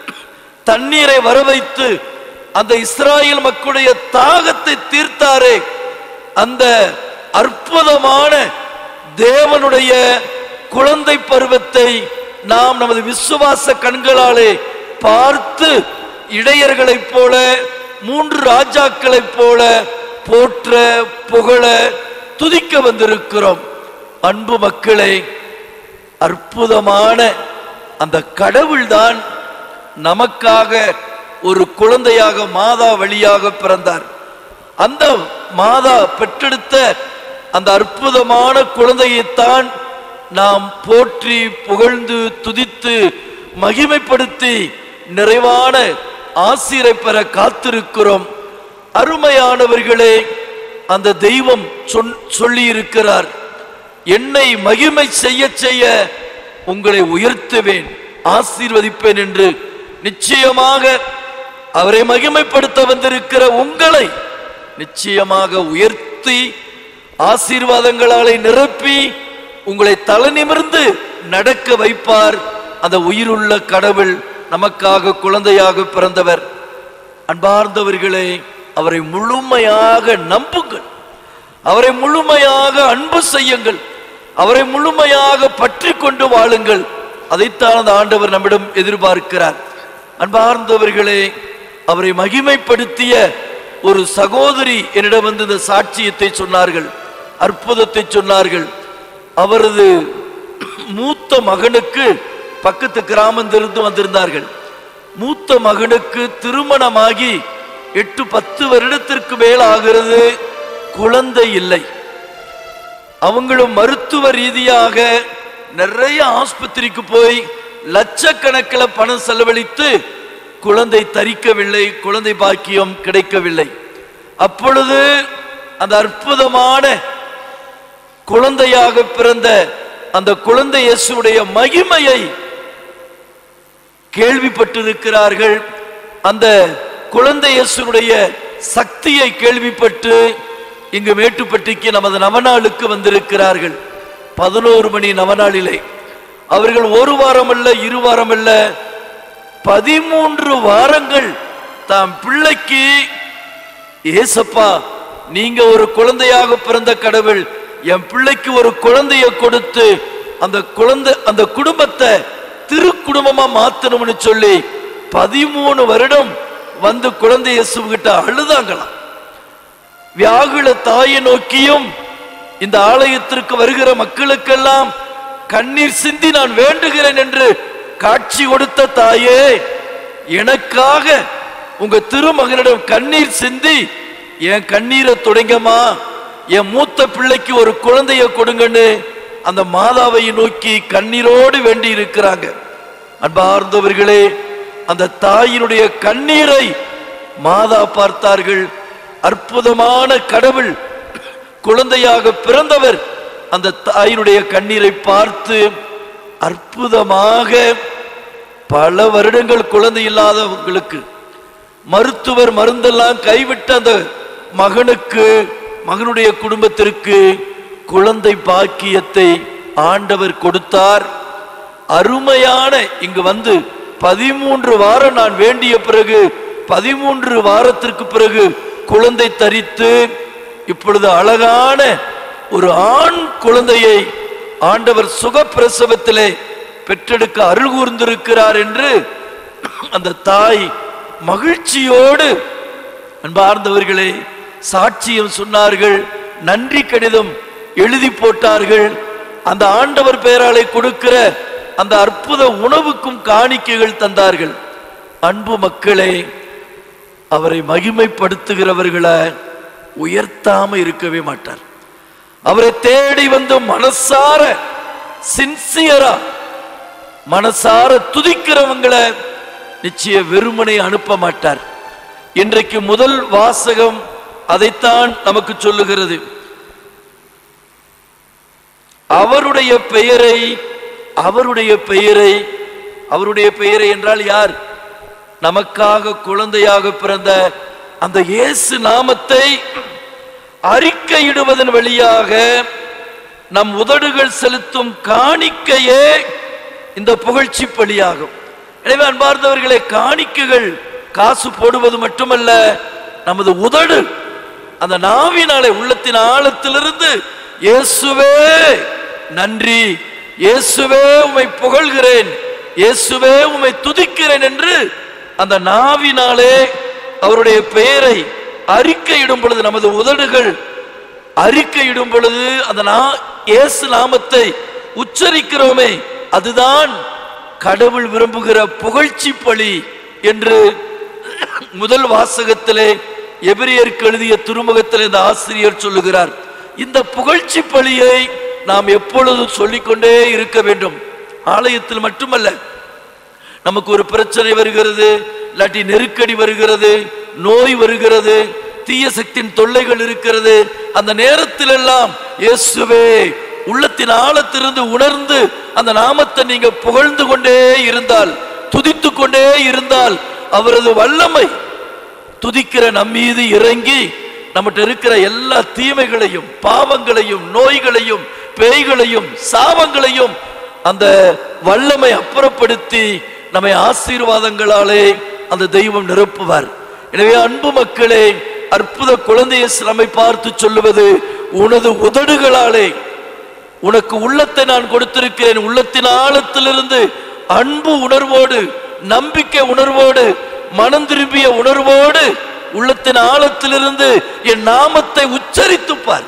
தண்ணீரை வர வைத்து அந்த இஸ்ராயேல் மக்களுடைய தாகத்தை தீர்த்தாரே அந்த அற்புதமான தேவனுடைய குழந்தை பருவத்தை நாம் நமது விசுவாச கண்களாலே பார்த்து இடையர்களைப் போல மூன்று ராஜாக்களைப் போல போற்ற புகழ துதிக்க வந்திருக்கிறோம் அன்பு மக்களே அற்புதமான அந்த கடவுள்தான் நமக்காக ஒரு குழந்தையாக மாதா வழியாக பிறந்தார் அந்த மாதா பெற்றெடுத்த அந்த அற்புதமான குழந்தையைத்தான் நாம் போற்றி புகழ்ந்து துதித்து மகிமைப்படுத்தி நிறைவான ஆசிரை பெற காத்திருக்கிறோம் அருமையானவர்களே அந்த தெய்வம் சொன் சொல்லி இருக்கிறார் என்னை மகிமை செய்ய செய்ய உங்களை உயர்த்துவேன் ஆசீர்வதிப்பேன் என்று நிச்சயமாக அவரை மகிமைப்படுத்த வந்திருக்கிற உங்களை நிச்சயமாக உயர்த்தி ஆசீர்வாதங்களாலே நிரப்பி உங்களை தலை நிமிர்ந்து நடக்க வைப்பார் அந்த உயிருள்ள கடவுள் நமக்காக குழந்தையாக பிறந்தவர் அன்பார்ந்தவர்களே அவரை முழுமையாக நம்புங்கள் அவரை முழுமையாக அன்பு செய்யுங்கள் அவரை முழுமையாக பற்றி கொண்டு வாழுங்கள் அதைத்தான் அந்த ஆண்டவர் நம்மிடம் எதிர்பார்க்கிறார் அன்பார்ந்தவர்களே அவரை மகிமைப்படுத்திய ஒரு சகோதரி என்னிடம் வந்து இந்த சாட்சியத்தை சொன்னார்கள் அற்புதத்தை சொன்னார்கள் அவரது மூத்த மகனுக்கு பக்கத்து கிராமத்திலிருந்து வந்திருந்தார்கள் மூத்த மகனுக்கு திருமணமாகி எட்டு பத்து வருடத்திற்கு மேல் ஆகிறது குழந்தை இல்லை அவங்களும் மருத்துவ ரீதியாக நிறைய ஆஸ்பத்திரிக்கு போய் லட்சக்கணக்கில் பணம் செலவழித்து குழந்தை தரிக்கவில்லை குழந்தை பாக்கியம் கிடைக்கவில்லை அப்பொழுது அந்த அற்புதமான குழந்தையாக பிறந்த அந்த குழந்தை இயேசுடைய மகிமையை கேள்விப்பட்டிருக்கிறார்கள் அந்த குழந்தை இயேசுடைய சக்தியை கேள்விப்பட்டு இங்கு மேட்டுப்பட்டிக்கு நமது நவநாளுக்கு வந்திருக்கிறார்கள் பதினோரு மணி நவநாளிலே அவர்கள் ஒரு வாரம் அல்ல இரு வாரம் அல்ல பதிமூன்று வாரங்கள் தாம் பிள்ளைக்கு ஏசப்பா நீங்க ஒரு குழந்தையாக பிறந்த கடவுள் என் பிள்ளைக்கு ஒரு குழந்தைய கொடுத்து அந்த குழந்தை அந்த குடும்பத்தை திரு குடும்பமா மாத்தணும்னு சொல்லி பதிமூணு வருடம் வந்து குழந்தை இயேசு கிட்ட அழுதாங்களாம் வியாகுல தாயை நோக்கியும் இந்த ஆலயத்திற்கு வருகிற மக்களுக்கெல்லாம் கண்ணீர் சிந்தி நான் வேண்டுகிறேன் என்று காட்சி கொடுத்த தாயே எனக்காக உங்க திருமகனிடம் கண்ணீர் சிந்தி என் கண்ணீரை தொடங்கம்மா என் மூத்த பிள்ளைக்கு ஒரு குழந்தைய கொடுங்கன்னு அந்த மாதாவை நோக்கி கண்ணீரோடு வேண்டி இருக்கிறாங்க அன்பார்ந்தவர்களே அந்த தாயினுடைய கண்ணீரை மாதா பார்த்தார்கள் அற்புதமான கடவுள் குழந்தையாக பிறந்தவர் அந்த தாயினுடைய கண்ணீரை பார்த்து அற்புதமாக பல வருடங்கள் குழந்தை இல்லாதவங்களுக்கு மருத்துவர் மருந்தெல்லாம் கைவிட்ட அந்த மகனுக்கு மகனுடைய குடும்பத்திற்கு குழந்தை பாக்கியத்தை ஆண்டவர் கொடுத்தார் அருமையான இங்கு வந்து பதிமூன்று வாரம் நான் வேண்டிய பிறகு பதிமூன்று வாரத்திற்கு பிறகு குழந்தை தரித்து இப்பொழுது அழகான ஒரு ஆண் குழந்தையை ஆண்டவர் சுகப்பிரசவத்திலே பெற்றெடுக்க அருள் கூர்ந்திருக்கிறார் என்று அந்த தாய் மகிழ்ச்சியோடு அன்பார்ந்தவர்களே சாட்சியம் சொன்னார்கள் நன்றி கடிதம் எழுதி போட்டார்கள் அந்த ஆண்டவர் பெயராலே கொடுக்கிற அந்த அற்புத உணவுக்கும் காணிக்கைகள் தந்தார்கள் அன்பு மக்களே அவரை மகிமைப்படுத்துகிறவர்களை உயர்த்தாம இருக்கவே மாட்டார் அவரை தேடி வந்து மனசார சின்சியரா மனசார துதிக்கிறவங்களை நிச்சய வெறுமனை அனுப்ப மாட்டார் இன்றைக்கு முதல் வாசகம் அதைத்தான் நமக்கு சொல்லுகிறது அவருடைய பெயரை அவருடைய பெயரை அவருடைய பெயரை என்றால் யார் நமக்காக குழந்தையாக பிறந்த அந்த இயேசு நாமத்தை அறிக்கையிடுவதன் வழியாக நம் உதடுகள் செலுத்தும் காணிக்கையே இந்த புகழ்ச்சி பலியாகும் எனவே அன்பார்ந்தவர்களே காணிக்கைகள் காசு போடுவது மட்டுமல்ல நமது உதடு அந்த நாவினாலே உள்ளத்தின் ஆழத்திலிருந்து இயேசுவே நன்றி இயேசுவே உம்மை புகழ்கிறேன் இயேசுவே உம்மை துதிக்கிறேன் என்று அந்த நாவினாலே அவருடைய பெயரை அறிக்கையிடும் பொழுது நமது உதடுகள் அறிக்கையிடும் பொழுது அந்த நா- இயேசு நாமத்தை உச்சரிக்கிறோமே அதுதான் கடவுள் விரும்புகிற புகழ்ச்சி பலி என்று முதல் வாசகத்திலே எபிரியருக்கு எழுதிய திருமுகத்தில் இந்த ஆசிரியர் சொல்லுகிறார் இந்த புகழ்ச்சி பலியை நாம் எப்பொழுதும் சொல்லிக்கொண்டே இருக்க வேண்டும் ஆலயத்தில் மட்டுமல்ல நமக்கு ஒரு பிரச்சனை வருகிறது இல்லாட்டி நெருக்கடி வருகிறது நோய் வருகிறது தீய சக்தியின் தொல்லைகள் இருக்கிறது அந்த நேரத்தில் எல்லாம் இயேசுவே உள்ளத்தின் ஆழத்திலிருந்து உணர்ந்து அந்த நாமத்தை நீங்க புகழ்ந்து கொண்டே இருந்தால் துதித்து கொண்டே இருந்தால் அவரது வல்லமை துதிக்கிற நம் மீது இறங்கி நம்மகிட்ட இருக்கிற எல்லா தீமைகளையும் பாவங்களையும் நோய்களையும் பேய்களையும் சாபங்களையும் அந்த வல்லமை அப்புறப்படுத்தி நம்மை ஆசீர்வாதங்களாலே அந்த தெய்வம் நிரப்புவார் எனவே அன்பு மக்களே அற்புத குழந்தையை நம்மை பார்த்து சொல்லுவது உனது உதடுகளாலே உனக்கு உள்ளத்தை நான் கொடுத்திருக்கிறேன் உள்ளத்தின் ஆழத்திலிருந்து அன்பு உணர்வோடு நம்பிக்கை உணர்வோடு மனம் திரும்பிய உணர்வோடு உள்ளத்தின் ஆழத்திலிருந்து என் நாமத்தை உச்சரித்து பார்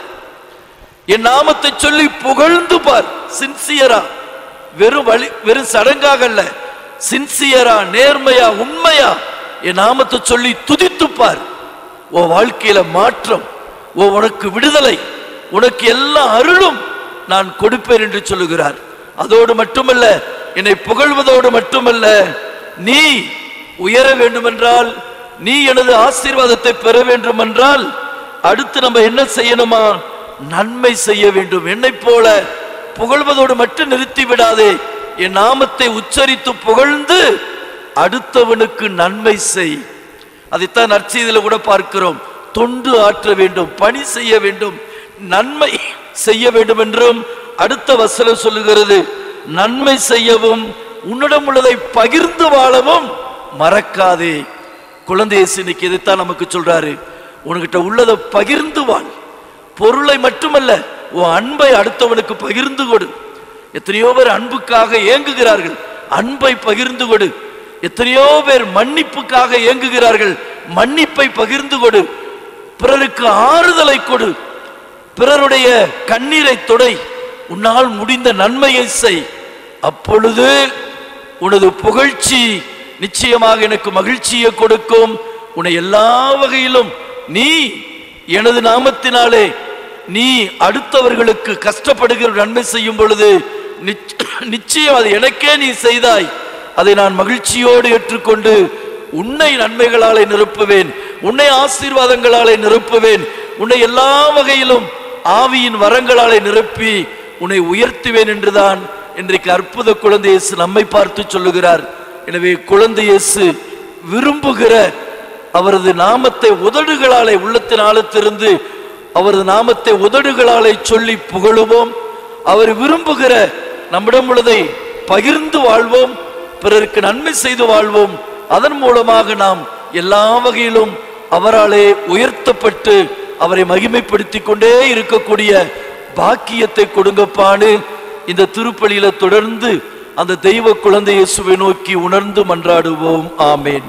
என் நாமத்தை சொல்லி புகழ்ந்து பார் சின்சியரா வெறும் வழி வெறும் சடங்காக அல்ல சின்சியரா நேர்மையா உண்மையா என் நாமத்தை சொல்லி துதித்து பார் உன் வாழ்க்கையில மாற்றம் ஓ உனக்கு விடுதலை உனக்கு எல்லா அருளும் நான் கொடுப்பேன் என்று சொல்லுகிறார் அதோடு மட்டுமல்ல என்னை புகழ்வதோடு மட்டுமல்ல நீ உயர வேண்டுமென்றால் நீ எனது ஆசீர்வாதத்தை பெற வேண்டுமென்றால் அடுத்து நம்ம என்ன செய்யணுமா நன்மை செய்ய வேண்டும் என்னைப் போல புகழ்வதோடு மட்டும் நிறுத்தி விடாதே என் நாமத்தை உச்சரித்து புகழ்ந்து அடுத்தவனுக்கு நன்மை செய் அதைத்தான் நற்செய்தியில கூட பார்க்கிறோம் தொண்டு ஆற்ற வேண்டும் பணி செய்ய வேண்டும் நன்மை செய்ய வேண்டும் என்றும் அடுத்த வசனம் சொல்லுகிறது நன்மை செய்யவும் உன்னிடம் உள்ளதை பகிர்ந்து வாழவும் மறக்காதே குழந்தை இயேசு இன்னைக்கு இதைத்தான் நமக்கு சொல்றாரு உன்கிட்ட உள்ளதை பகிர்ந்து வாழ் பொருளை மட்டுமல்ல உன் அன்பை அடுத்தவனுக்கு பகிர்ந்து கொடு எத்தனையோ பேர் அன்புக்காக ஏங்குகிறார்கள் அன்பை பகிர்ந்து கொடு எத்தனையோ பேர் மன்னிப்புக்காக ஏங்குகிறார்கள் மன்னிப்பை பகிர்ந்து கொடு பிறருக்கு ஆறுதலை கொடு பிறருடைய கண்ணீரை தொடை உன்னால் முடிந்த நன்மையை செய் அப்பொழுது உனது புகழ்ச்சி நிச்சயமாக எனக்கு மகிழ்ச்சியை கொடுக்கும் உன்னை எல்லா வகையிலும் நீ எனது நாமத்தினாலே நீ அடுத்தவர்களுக்கு கஷ்டப்படுகிற நன்மை செய்யும் பொழுது நிச்ச- நிச்சயம் அது எனக்கே நீ செய்தாய் அதை நான் மகிழ்ச்சியோடு ஏற்றுக்கொண்டு உன்னை நன்மைகளாலே நிரப்புவேன் உன்னை ஆசீர்வாதங்களாலே நிரப்புவேன் உன்னை எல்லா வகையிலும் ஆவியின் வரங்களாலே நிரப்பி உன்னை உயர்த்துவேன் என்றுதான் இன்றைக்கு அற்புத குழந்தை இயேசு நம்மை பார்த்து சொல்லுகிறார் எனவே குழந்தை இயேசு விரும்புகிற அவரது நாமத்தை உதடுகளாலே உள்ளத்தின் ஆழத்திலிருந்து அவரது நாமத்தை உதடுகளாலே சொல்லி புகழுவோம் அவர் விரும்புகிற நம்மிடம் உள்ளதை பகிர்ந்து வாழ்வோம் பிறருக்கு நன்மை செய்து வாழ்வோம் அதன் மூலமாக நாம் எல்லா வகையிலும் அவராலே உயர்த்தப்பட்டு அவரை மகிமைப்படுத்திக் கொண்டே இருக்கக்கூடிய பாக்கியத்தை கொடுங்கப்பான்னு இந்த திருப்பலியில தொடர்ந்து அந்த தெய்வ குழந்தை இயேசுவை நோக்கி உணர்ந்து மன்றாடுவோம் ஆமேன்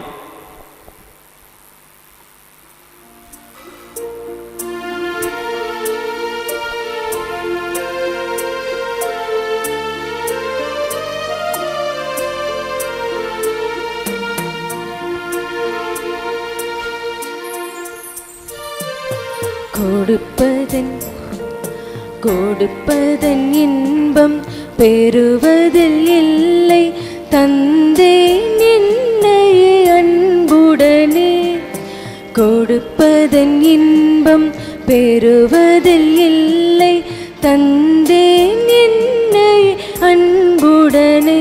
கொடுப்பதன் கொடுப்பதன் இன்பம் பெறுவதில் இல்லை தந்தேன் என்னையே அன்புடனே கொடுப்பதன் இன்பம் பெறுவதில் இல்லை தந்தேன் என்னை அன்புடனே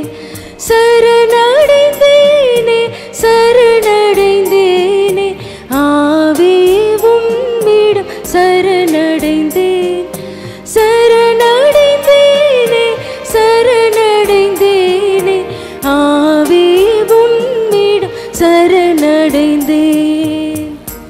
சரணடைந்தேனே சரணடைந்தேனே ஆவே உம்மிடம் சரணடைந்தேன் சரணடைந்தேனே சரணடைந்தேனே ஆவே உம்மிடம் சரணடைந்தேன்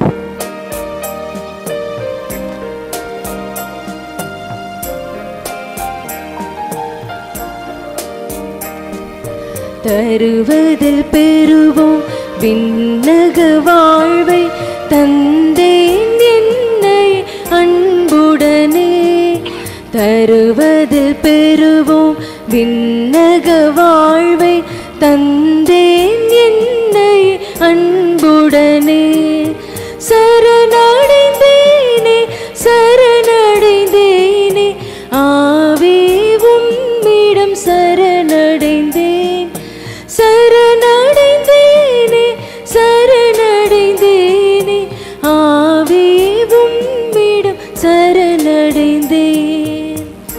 தருவதில் பெறுவோம் விண்ணக வாழ்வை தந்தேன் என்னை அன்புடனே தருவதில் பெறுவோம் விண்ணக வாழ்வை தந்தேன் என்னை அன்புடனே சரணடைந்தேனே சரணடைந்தேனே ஆவே உம்மிடம் சரணடைந்தேன் சரணடைந்தேனே சரணடைந்தேனே ஆவே உம்மிடம் சரணடைந்தேன்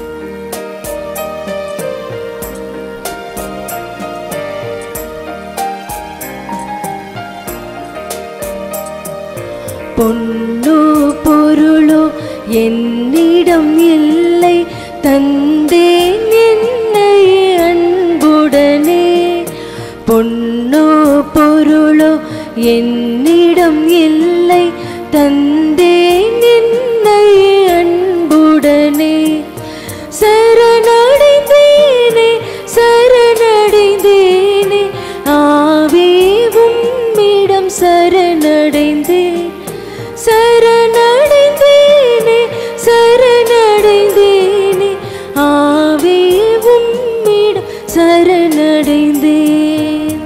பொன்னோ பொருளோ என்னிடம் இல்லை தந்தேன் என்னை அன்புடனே பொன்னோ பொருளோ என்னிடம் இல்லை தந்தேன் என்னை அன்புடனே சரணடைந்தேனே சரணடைந்தேனே ஆவே உம்மிடம் சரணடைந்தேன் சரணடைந்தேனே சரணடைந்தேனே ஆவே உம்மிடம் சரணடைந்தேன்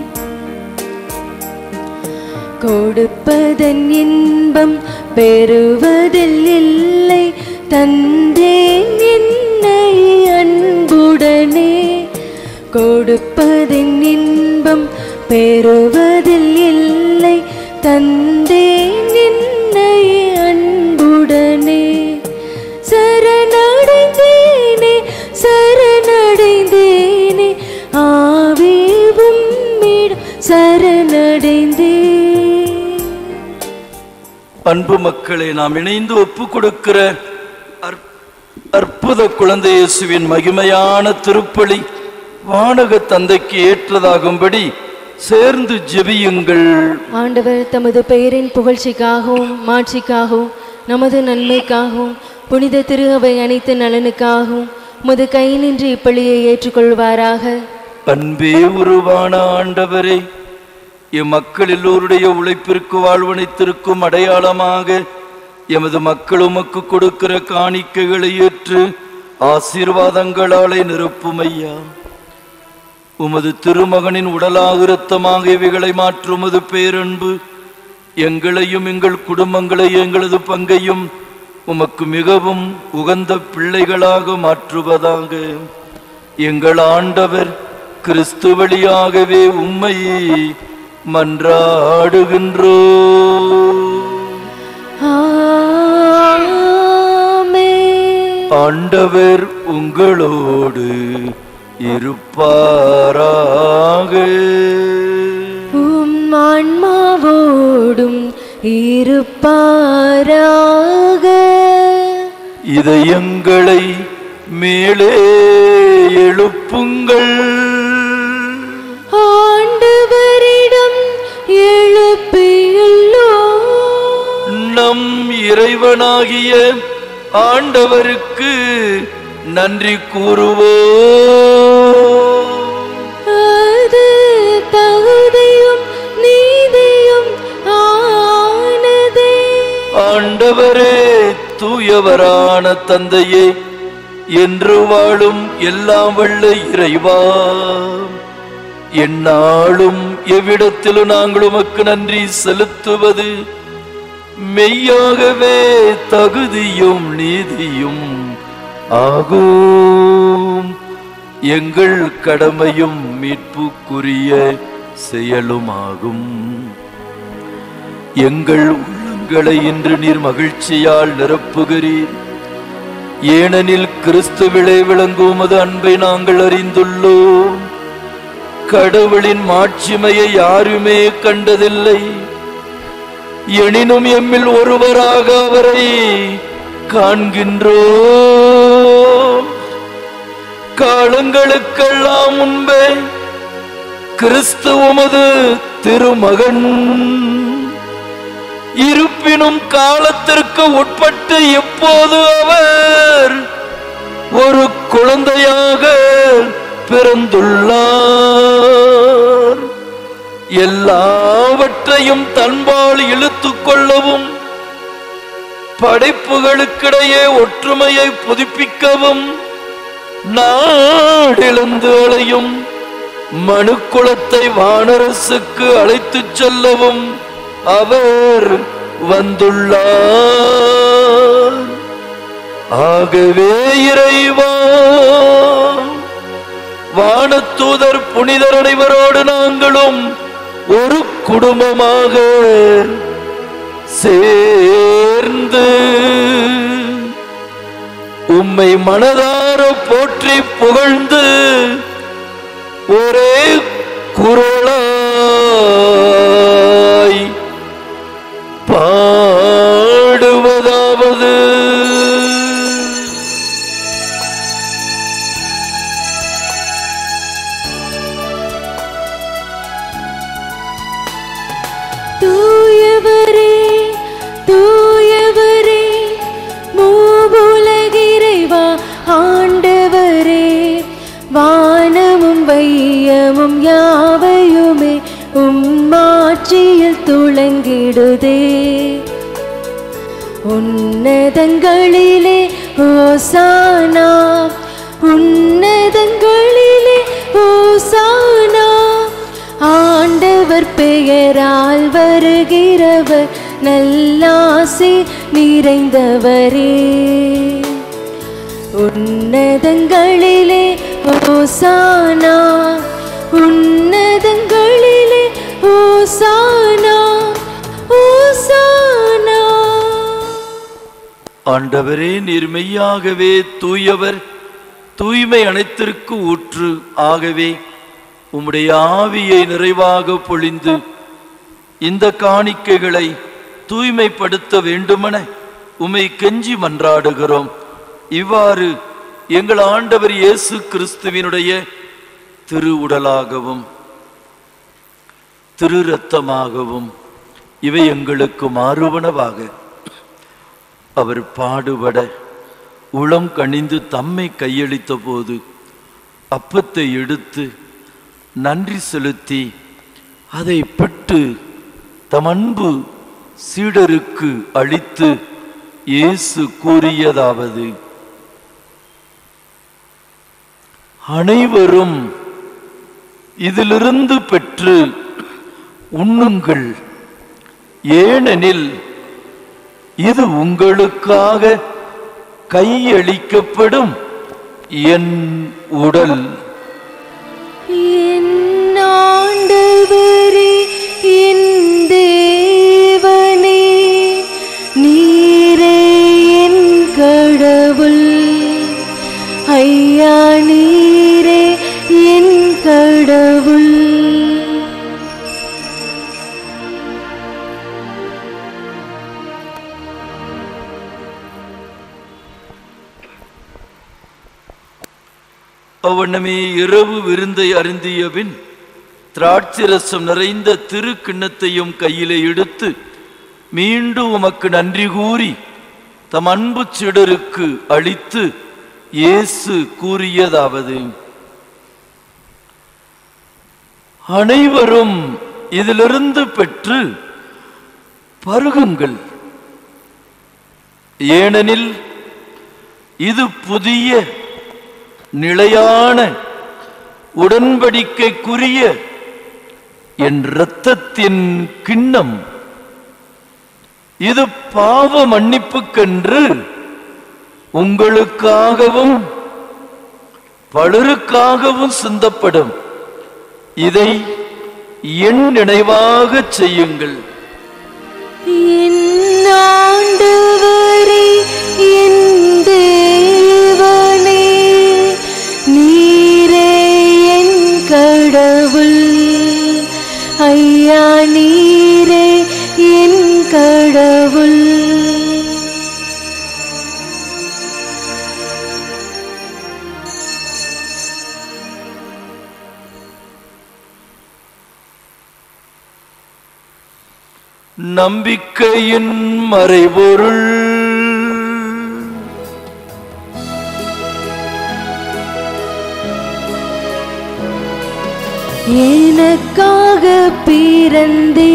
கொடுப்பதன் இன்பம் பெறுவதில் இல்லை தந்தேன் என்னை அன்புடனே கொடுப்பதன் இன்பம் பெறுவதில் இல்லை தந்தேன் என்னை அன்புடனே சரணடைந்தேனே சரணடைந்தேனே ஆவே உம்மிடம் சரணடைந்தேன் அன்பு மக்களை நாம் இணைந்து ஒப்பு கொடுக்கிற அற்- அற்புத குழந்தை இயேசுவின் மகிமையான திருப்பலி வானக தந்தைக்கு ஏற்றதாகும்படி சேர்ந்து ஜெபியுங்கள் ஆண்டவர் தமது பெயரின் புகழ்ச்சிக்காகவும் மாட்சிக்காகவும் நமது நன்மைக்காகவும் புனித திரு அவை அனைத்து நலனுக்காகவும் முது கை நின்று இப்பலியை ஏற்றுக்கொள்வாராக அன்பே உருவான ஆண்டவரே எம் மக்கள் எல்லோருடைய உழைப்பிற்கு வாழ்வனைத்திருக்கும் அடையாளமாக எமது மக்கள் உமக்கு கொடுக்கிற காணிக்கைகளை ஏற்று ஆசீர்வாதங்களாலே நிரப்பும் ஐயா உமது திருமகனின் உடலாக இரத்தமாக இவைகளை மாற்றும் உமது பேரன்பு எங்களையும் எங்கள் குடும்பங்களையும் எங்களது பங்கையும் உமக்கு மிகவும் உகந்த பிள்ளைகளாக மாற்றுவதாக எங்கள் ஆண்டவர் கிறிஸ்து வழியாகவே உம்மை மன்றாடுகின்றோ ஆமென். ஆண்டவர் உங்களோடு இருப்பாராக உம் ஆன்மாவோடும் இருப்பாராக இதயங்களை மேலே எழுப்புங்கள் ஆண்டவரிடம் எழுப்பியுள்ளோ நம் இறைவனாகிய ஆண்டவருக்கு நன்றி கூறுவோ அது தகுதியும் நீதியும் ஆனதே ஆண்டவரே தூயவரான தந்தையே என்று வாழும் எல்லாம் வல்ல இறைவா எந்நாளும் எவ்விடத்திலும் நாங்கள் உமக்கு நன்றி செலுத்துவது மெய்யாகவே தகுதியும் நீதியும் ஆகும் எங்கள் கடமையும் மீட்புக்குரிய செயலுமாகும் எங்கள் உள்ளங்களை இன்று நீர் மகிழ்ச்சியால் நிரப்புகிறீர் ஏனெனில் கிறிஸ்துவிலே விளங்கும் உமது அன்பை நாங்கள் அறிந்துள்ளோம் கடவுளின் மாட்சிமையை யாருமே கண்டதில்லை எனினும் எம்மில் ஒருவராக அவரை காண்கின்றோம் காலங்களுக்கெல்லாம் முன்பே கிறிஸ்து உமது திருமகன் இருப்பினும் காலத்திற்கு உட்பட்டு இப்போது அவர் ஒரு குழந்தையாக பிறந்துள்ளார் எல்லாவற்றையும் தன்பால் இழுத்துக் கொள்ளவும் படைப்புகளுக்கிடையே ஒற்றுமையை புதுப்பிக்கவும் நாடிழந்து அலையும் மனுக்குலத்தை வானரசுக்கு அழைத்துச் செல்லவும் அவர் வந்துள்ளார் ஆகவே இறைவா வானத்தூதர் புனிதர் அனைவரோடு நாங்களும் ஒரு குடும்பமாக சேர்ந்து உம்மை மனதார போற்றி புகழ்ந்து ஒரே குரலாய் பாடுவதாவது தூயவரே தூயவரே மூவுலகிறைவா ஆண்டவரே வானமும் வையமும் யாவையுமே உம்மாட்சியில் துளங்கிடுதே உன்னதங்களிலே ஓசானா உன்னதங்களிலே ஓசானா ஆண்டவர் பெயரால் வருகிறவர் நல்லாசி நிறைந்தவரே உன்னதங்களிலே ஓசானா உன்னதங்களிலே ஓசானா ஓசானா ஆண்டவரே நீர் மெய்யாகவே தூயவர் தூய்மை அனைத்திற்கு ஊற்று ஆகவே உம்முடைய ஆவியை நிறைவாக பொழிந்து இந்த காணிக்கைகளை தூய்மைப்படுத்த வேண்டுமென உமை கெஞ்சி மன்றாடுகிறோம் இவ்வாறு எங்கள் ஆண்டவர் இயேசு கிறிஸ்துவினுடைய திருவுடலாகவும் திரு ரத்தமாகவும் இவை எங்களுக்கு மாறுவனவாக அவர் பாடுபட உளம் கனிந்து தம்மை கையளித்த போது அப்பத்தை எடுத்து நன்றி செலுத்தி அதை பெற்று தம் அன்பு சீடருக்கு அளித்து இயேசு கூறியதாவது அனைவரும் இதிலிருந்து பெற்று உண்ணுங்கள் ஏனெனில் இது உங்களுக்காக கையளிக்கப்படும் என் உடல் என் ஆண்டவரே, என் தேவனே, நீரே என் கடவுள். ஐயா நீரே என் கடவுள் அவ்வண்ணமே இரவு விருந்தை அருந்திய பின் திராட்சை ரசம் நிறைந்த திரு கிண்ணத்தையும் கையிலே எடுத்து மீண்டும் உமக்கு நன்றி கூறி தம் அன்பு சிடருக்கு அளித்து இயேசு கூறியதாவது அனைவரும் இதிலிருந்து பெற்று பருகுங்கள் ஏனெனில் இது புதிய நிலையான உடன்படிக்கைக்குரிய என் இரத்தத்தின் கிண்ணம் இது பாவ மன்னிப்புக்கென்று உங்களுக்காகவும் பலருக்காகவும் சிந்தப்படும் இதை என் நினைவாகச் செய்யுங்கள் என் ஆண்டவரே, என் தேவனே, நீரே என் கடவுள். ஐயா நீரே என் கடவுள் நம்பிக்கையின் மறைபொருள் எனக்காக பிறந்தே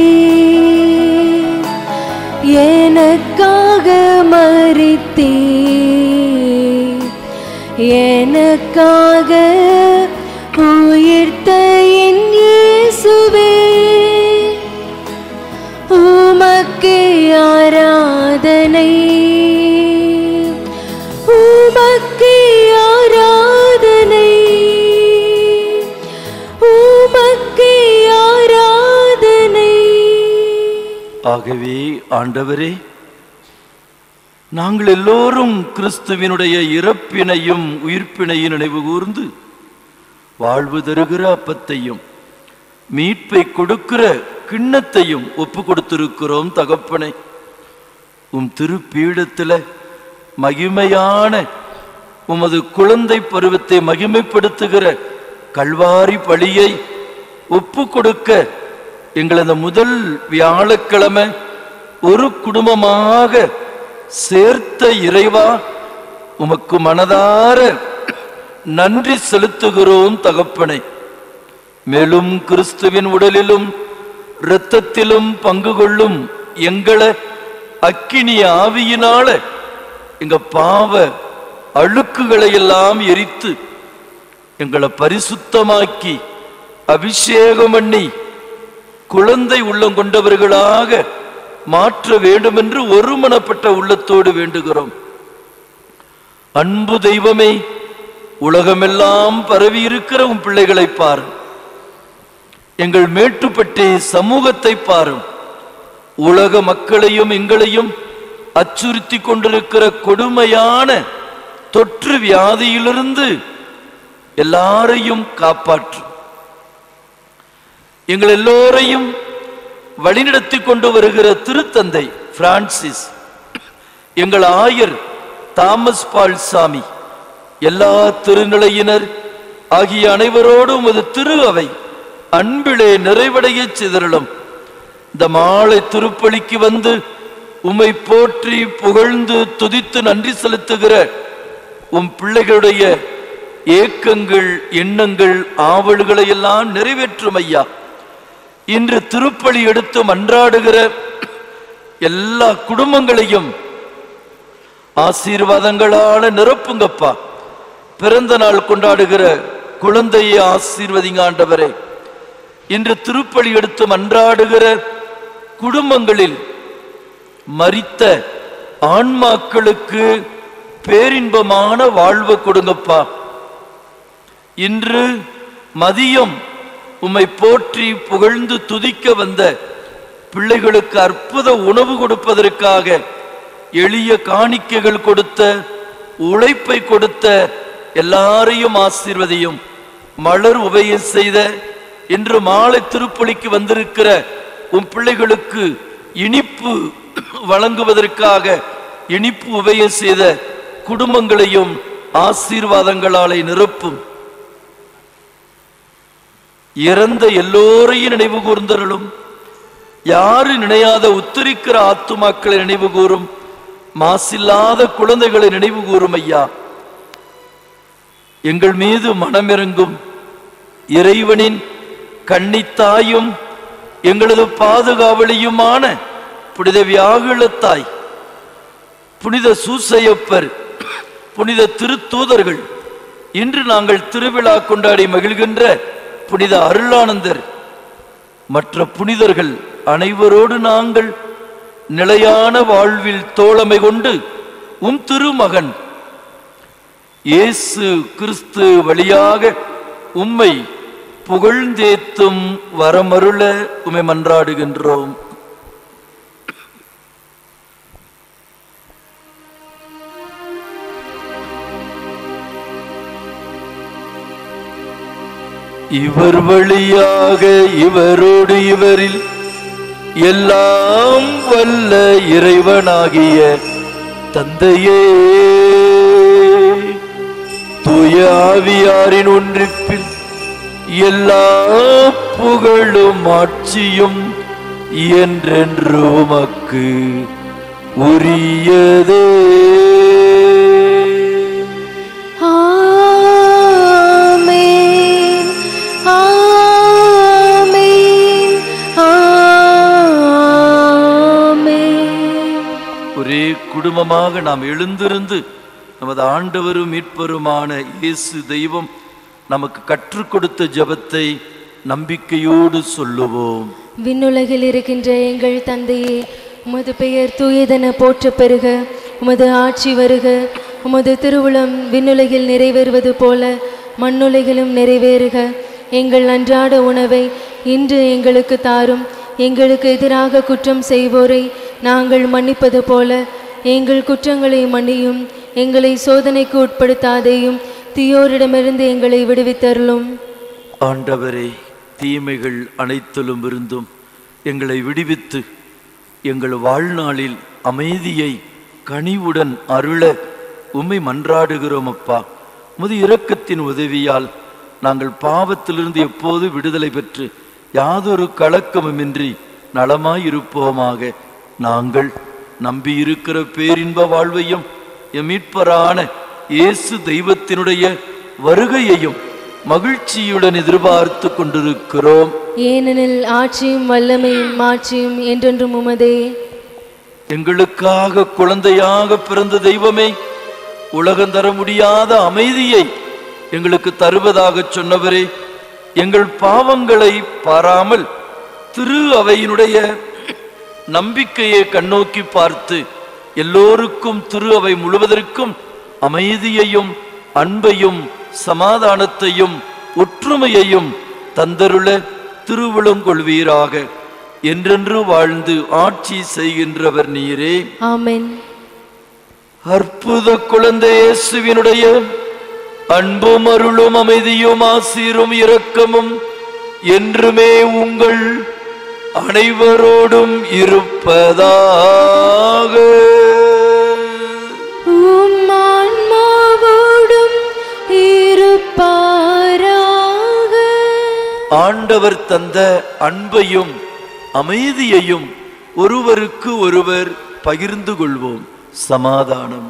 எனக்காக மறித்தே எனக்காக உயிர்த்த என் இயேசுவே உமக்கே ஆராதனை உமக்கே ஆராதனை உமக்கே ஆராதனை ஆகவே ஆண்டவரே நாங்கள் எல்லோரும் கிறிஸ்துவினுடைய இறப்பினையும் உயிர்ப்பினையும் நினைவு கூர்ந்து வாழ்வு தருகிற அப்பத்தையும் மீட்பை கொடுக்கிற கிண்ணத்தையும் ஒப்பு கொடுத்திருக்கிறோம் தகப்பனே உம் திருப்பீடத்தில் மகிமையான உமது குழந்தை பருவத்தை மகிமைப்படுத்துகிற கல்வாரி பழியை ஒப்பு கொடுக்க எங்கள் அந்த முதல் வியாழக்கிழமை ஒரு குடும்பமாக சேர்த்த இறைவா உமக்கு மனதார நன்றி செலுத்துகிறோம் தகப்பனே மேலும் கிறிஸ்துவின் உடலிலும் இரத்தத்திலும் பங்கு கொள்ளும் எங்களை அக்கினி ஆவியினால எங்க பாவ அழுக்குகளை எல்லாம் எரித்து எங்களை பரிசுத்தமாக்கி அபிஷேகம் பண்ணி குழந்தை உள்ளம் கொண்டவர்களாக மாற்ற வேண்டும் என்று ஒருமனப்பட்ட உள்ளத்தோடு வேண்டுகிறோம் அன்பு தெய்வமே உலகமெல்லாம் பரவி இருக்கிற உன் பிள்ளைகளை பாரும் எங்கள் மேட்டுப்பட்டி சமூகத்தை பாரும் உலக மக்களையும் எங்களையும் அச்சுறுத்தி கொண்டிருக்கிற கொடுமையான தொற்று வியாதியிலிருந்து எல்லாரையும் காப்பாற்றும் எங்கள் எல்லோரையும் வழிநடத்தி கொண்டு வருகிற திருத்தந்தை பிரான்சிஸ் எங்கள் ஆயர் தாமஸ் பால்சாமி எல்லா திருநிலையினர் ஆகிய அனைவரோடும் உமது திரு அவை அன்பிலே நிறைவடைய சிதறலும் இந்த மாலை திருப்பலிக்கு வந்து உம்மை போற்றி புகழ்ந்து துதித்து நன்றி செலுத்துகிற உம் பிள்ளைகளுடைய ஏக்கங்கள் எண்ணங்கள் ஆவல்களை எல்லாம் நிறைவேற்றும் ஐயா இன்று திருப்பலி எடுத்து மன்றாடுகிற எல்லா குடும்பங்களையும் ஆசீர்வாதங்களால நிரப்புங்கப்பா பிறந்த நாள் கொண்டாடுகிற குழந்தையை ஆசீர்வதிங்க ஆண்டவரே இன்று திருப்பலி எடுத்து மன்றாடுகிற குடும்பங்களில் மரித்த ஆன்மாக்களுக்கு பேரின்பமான வாழ்வு கொடுங்கப்பா இன்று மதியம் உம்மை போற்றி புகழ்ந்து துதிக்க வந்த பிள்ளைகளுக்கு அற்புத உணவு கொடுப்பதற்காக எளிய காணிக்கைகள் கொடுத்த உழைப்பை கொடுத்த எல்லாரையும் ஆசீர்வதியும் மலர் உபயம் செய்த இன்று மாலை திருப்பலிக்கு வந்திருக்கிற உன் பிள்ளைகளுக்கு இனிப்பு வழங்குவதற்காக இனிப்பு உபயம் செய்த குடும்பங்களையும் ஆசீர்வாதங்களாலே நிரப்பும் இறந்த எல்லோரையும் நினைவு கூர்ந்தருளும் யாரு நினையாத உத்தரிக்கிற ஆத்துமாக்களை நினைவு கூறும் மாசில்லாத குழந்தைகளை நினைவு கூறும் ஐயா எங்கள் மீது மனமிறங்கும் இறைவனின் கன்னித்தாயும் எங்களது பாதுகாவலியுமான புனித வியாகுலத்தாய் புனித சூசையப்பர் புனித திருத்தூதர்கள் இன்று நாங்கள் திருவிழா கொண்டாடி மகிழ்கின்ற புனித அருளானந்தர் மற்ற புனிதர்கள் அனைவரோடு நாங்கள் நிலையான வாழ்வில் தோழமை கொண்டு உம் திருமகன் இயேசு கிறிஸ்து வழியாக உம்மை புகழ்ந்தேத்தும் வரமருள உம்மை மன்றாடுகின்றோம் இவர் வழியாக இவரோடு இவரில் எல்லாம் வல்ல இறைவனாகிய தந்தையே தூய ஆவியாரின் ஒன்றிப்பில் எல்லா புகழும் ஆட்சியும் என்றென்று உமக்கு உரியதே ஆமென் ஆமென் ஆமென் ஒரே குடும்பமாக நாம் எழுந்திருந்து நமது ஆண்டவரும் மீட்பருமான இயேசு தெய்வம் நமக்கு கற்றுக் கொடுத்த ஜெபத்தை நம்பிக்கையோடு சொல்லுவோம் விண்ணுலகில் இருக்கின்ற எங்கள் தந்தையே உமது பெயர் தூயதென போற்றப் பெறுக உமது ஆட்சி வருக உமது திருவுளம் விண்ணுலகில் நிறைவேறுவது போல மண்ணுலகிலும் நிறைவேறுக எங்கள் அன்றாட உணவை இன்று எங்களுக்கு தாரும் எங்களுக்கு எதிராக குற்றம் செய்வோரை நாங்கள் மன்னிப்பது போல எங்கள் குற்றங்களை மன்னியும் எங்களை சோதனைக்கு உட்படுத்தாதேயும் தீயோரிடமிருந்து எங்களை விடுவித்தருளும் ஆண்டவரே தீமைகள் அனைத்திலும் இருந்தும் எங்களை விடுவித்து எங்கள் வாழ்நாளில் அமைதியை கனிவுடன் அருள உம்மை மன்றாடுகிறோம் அப்பா முது இரக்கத்தின் உதவியால் நாங்கள் பாவத்திலிருந்து எப்போது விடுதலை பெற்று யாதொரு கலக்கமுமின்றி நலமாயிருப்போமாக நாங்கள் நம்பியிருக்கிற பேரின்ப வாழ்வையும் எம் மீட்பரான இயேசு தெய்வத்தினுடைய வருகையையும் மகிழ்ச்சியுடன் எதிர்பார்த்து கொண்டிருக்கிறோம் ஏனெனில் ஆட்சியும் வல்லமையும் மாட்சியும் என்றென்றும் உமதே எங்களுக்காக குழந்தையாக பிறந்த தெய்வமே உலகம் தர முடியாத அமைதியை எங்களுக்கு தருவதாக சொன்னவரே எங்கள் பாவங்களை பாராமல் திரு அவையினுடைய நம்பிக்கையை கண்ணோக்கி பார்த்து எல்லோருக்கும் திரு அவை முழுவதற்கும் அமைதியையும் அன்பையும் சமாதானத்தையும் ஒற்றுமையையும் தந்தருள திருவிழம் கொள்வீராக என்றென்று வாழ்ந்து ஆட்சி செய்கின்றவர் நீரே ஆமென் அற்புத குழந்தை இயேசுவினுடைய அன்பும் அருளும் அமைதியும் ஆசீரும் இரக்கமும் என்றுமே உங்கள் அனைவரோடும் இருப்பதாக உம் ஆன்மாவோடும் இருப்பாராக ஆண்டவர் தந்த அன்பையும் அமைதியையும் ஒருவருக்கு ஒருவர் பகிர்ந்து கொள்வோம் சமாதானம்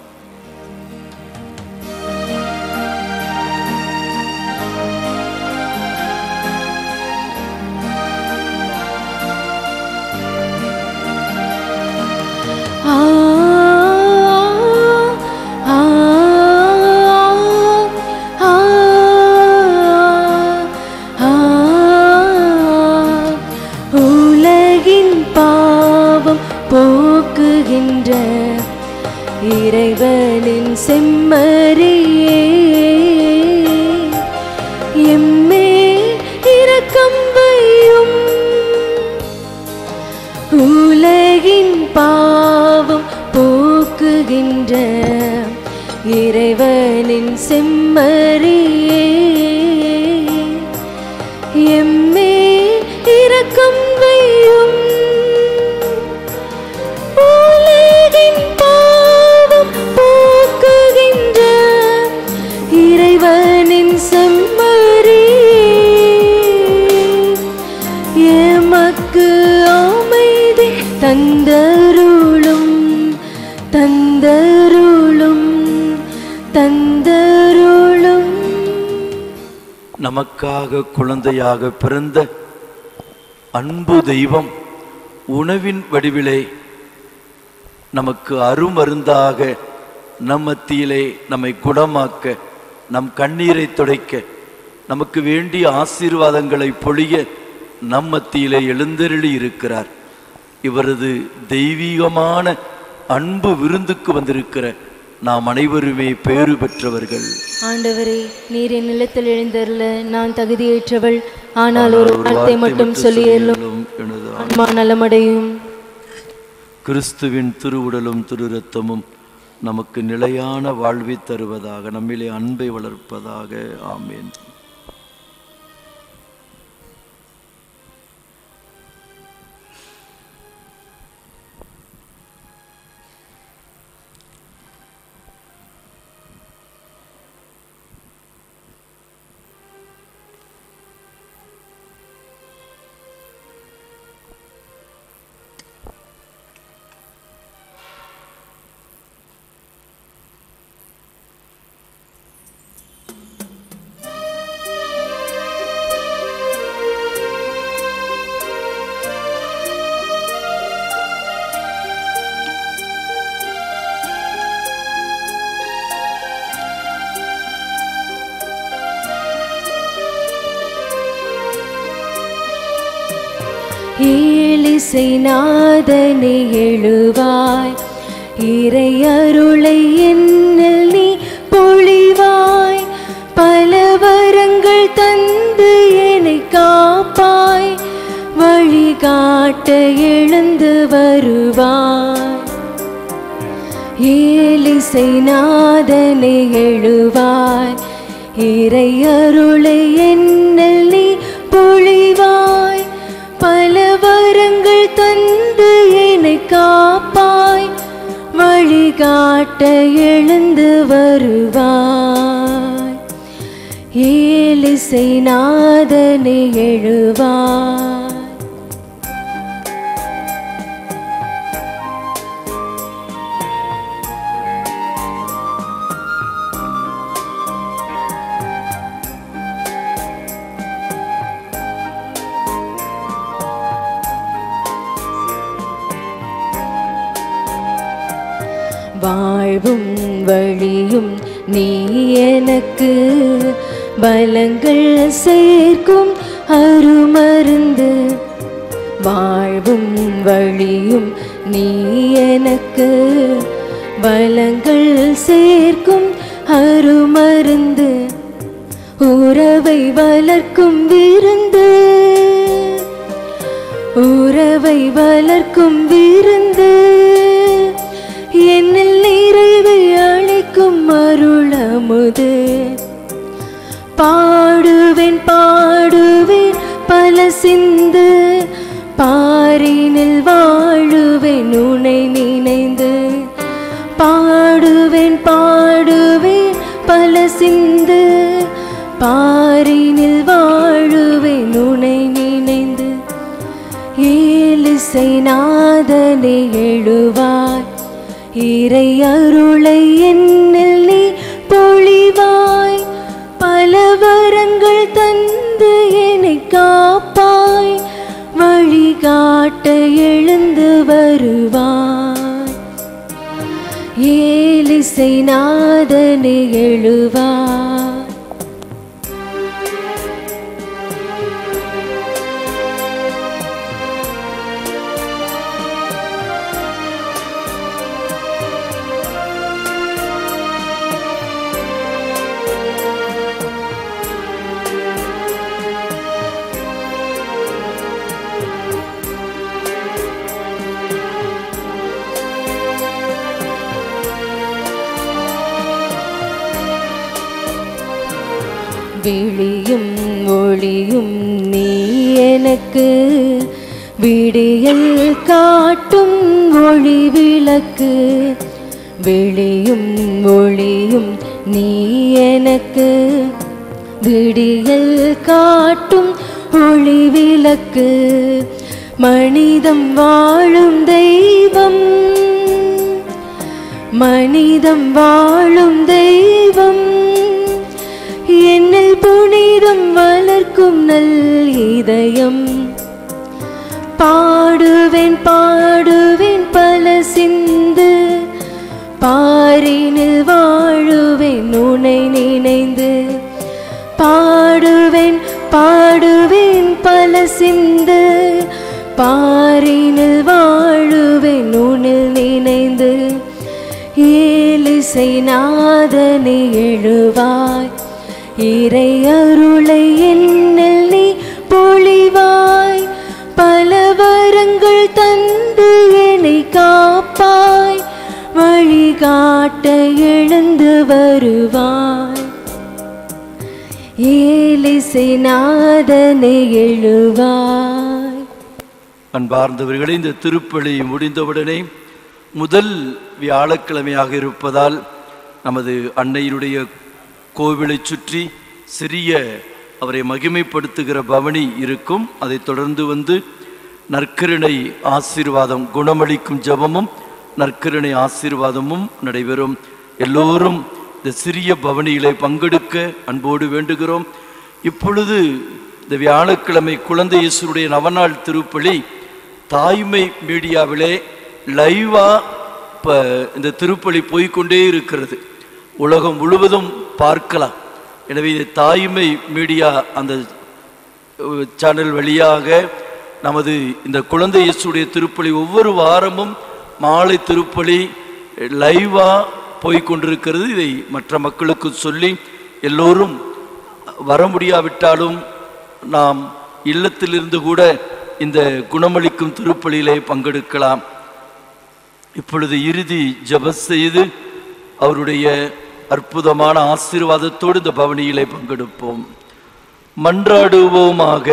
ஆ ஆ ஆ ஆ உலகின் பாவம் போக்குகின்ற இறைவனின் செம்மறியே எம்மே இரக்கம் வையும் உலகின் பாவம் போக்குகின்ற இறைவனின் செம்மறியே எம்மே இரக்கம் வையும் உலகின் பாவம் போக்குகின்ற இறைவனின் செம்மறியே எமக்கு அமைதி தந்தருளும் தந்தருளும் தந்தருளும் நமக்காக குழந்தையாக பிறந்த அன்பு தெய்வம் உணவின் வடிவிலே நமக்கு அருமருந்தாக நம் மத்தியிலே நம்மை குணமாக்க நம் கண்ணீரை துடைக்க நமக்கு வேண்டிய ஆசீர்வாதங்களை பொழிய நம் மத்தியிலே எழுந்தருளி இருக்கிறார் இவரது தெய்வீகமான அன்பு விருந்துக்கு வந்திருக்கிற நாம் அனைவருமே பேறு பெற்றவர்கள் ஆண்டவரே நீர் என் நிலத்தில் எழுந்தருள நான் தகுதியேற்றவள் ஆனால் ஒரு வார்த்தை மட்டும் சொல்லியேலும் சொல்லியேலும் எனது ஆன்மா நலமடையும் கிறிஸ்துவின் திருவுடலும் திரு ரத்தமும் நமக்கு நிலையான வாழ்வை தருவதாக நம்மிலே அன்பை வளர்ப்பதாக ஆமேன் ஏழிசை நாதனை எழுவாய் இறை அருளை என்னில் நீ பொழிவாய் பல வரங்கள் தந்து என்னை காப்பாய் வழிகாட்ட எழுந்து வருவாய் ஏலிசை நாதனை எழுவாய் இறை அருளை என்னில் நீ பொழிவாய் பல வரங்கள் தந்து என்னை காப்பாய் வழிகாட்ட எழுந்து வருவாய் ஏலிசை நாதனை எழுவாய் வாழ்வும் வழியும் நீ எனக்கு பலங்கள் சேர்க்கும் அருமருந்து வாழ்வும் வழியும் நீ எனக்கு பலங்கள் சேர்க்கும் அருமருந்து உறவை வளர்க்கும் விருந்து உறவை வளர்க்கும் விருந்து என்னில் நிறைவை அளிக்கும் அருளமுது பாடுவேன் பாடுவேன் பல சிந்து பா சிந்து பாரினில் வாழுவேன் உனை நினைந்து ஏலிசை நாதனை எழுவாய் இறை அருளை என்னில் நீ பொழிவாய் பல வரங்கள் தந்து என்னை காப்பாய் வழிகாட்ட எழுந்து வருவாய் ஏலிசை நாதனை எழுவாய் விழியும் ஒளியும் நீ எனக்கு விடியல் காட்டும் ஒளி விளக்கு விழியும் ஒளியும் நீ எனக்கு விடியல் காட்டும் ஒளி விளக்கு மனிதம் வாழும் தெய்வம் மனிதம் வாழும் தெய்வம் என்னில் புனிதம் வளர்க்கும் நல் இதயம் பாடுவேன் பாடுவேன் பல சிந்து பாரினில் வாழுவேன் உனை நினைந்து பாடுவேன் பாடுவேன் பல சிந்து பாரினில் வாழுவேன் உனில் நினைந்து ஏலிசை நாதனை எழுவாய் இறை அருளை என்னில் நீ பொழிவாய் பல வரங்கள் தந்து என்னை காப்பாய் வழிகாட்ட எழுந்து வருவாய் ஏலிசை நாதனை எழுவாய் அன்பார்ந்தவர்களே இந்த திருப்பலி முடிந்தவுடனே முதல் வியாழக்கிழமையாக இருப்பதால் நமது அன்னையினுடைய கோவிலை சுற்றி சிறிய அவரை மகிமைப்படுத்துகிற பவனி இருக்கும் அதைத் தொடர்ந்து வந்து நற்கருணை ஆசீர்வாதம் குணமளிக்கும் ஜெபமும் நற்கருணை ஆசீர்வாதமும் நடைபெறும் எல்லோரும் இந்த சிறிய பவனியிலே பங்கெடுக்க அன்போடு வேண்டுகிறோம் இப்பொழுது இந்த வியாழக்கிழமை குழந்தை இயேசுடைய நவநாள் திருப்பலி தாய்மை மீடியாவிலே லைவா இப்போ இந்த திருப்பலி போய்க்கொண்டே இருக்கிறது உலகம் முழுவதும் பார்க்கலாம் எனவே இது தாய்மை மீடியா அந்த அஹ், சேனல் வழியாக நமது இந்த குழந்தை இயேசுடைய திருப்பலி ஒவ்வொரு வாரமும் மாலை திருப்பலி லைவா போய்க்கொண்டிருக்கிறது இதை மற்ற மக்களுக்கு சொல்லி எல்லோரும் வர முடியாவிட்டாலும் நாம் இல்லத்திலிருந்து கூட இந்த குணமளிக்கும் திருப்பலியிலே பங்கெடுக்கலாம் இப்பொழுது இறுதி ஜெப செய்து அவருடைய அற்புதமான ஆசீர்வாதத்தோடு இந்த பவனியிலே பங்கெடுப்போம் மன்றாடுவோமாக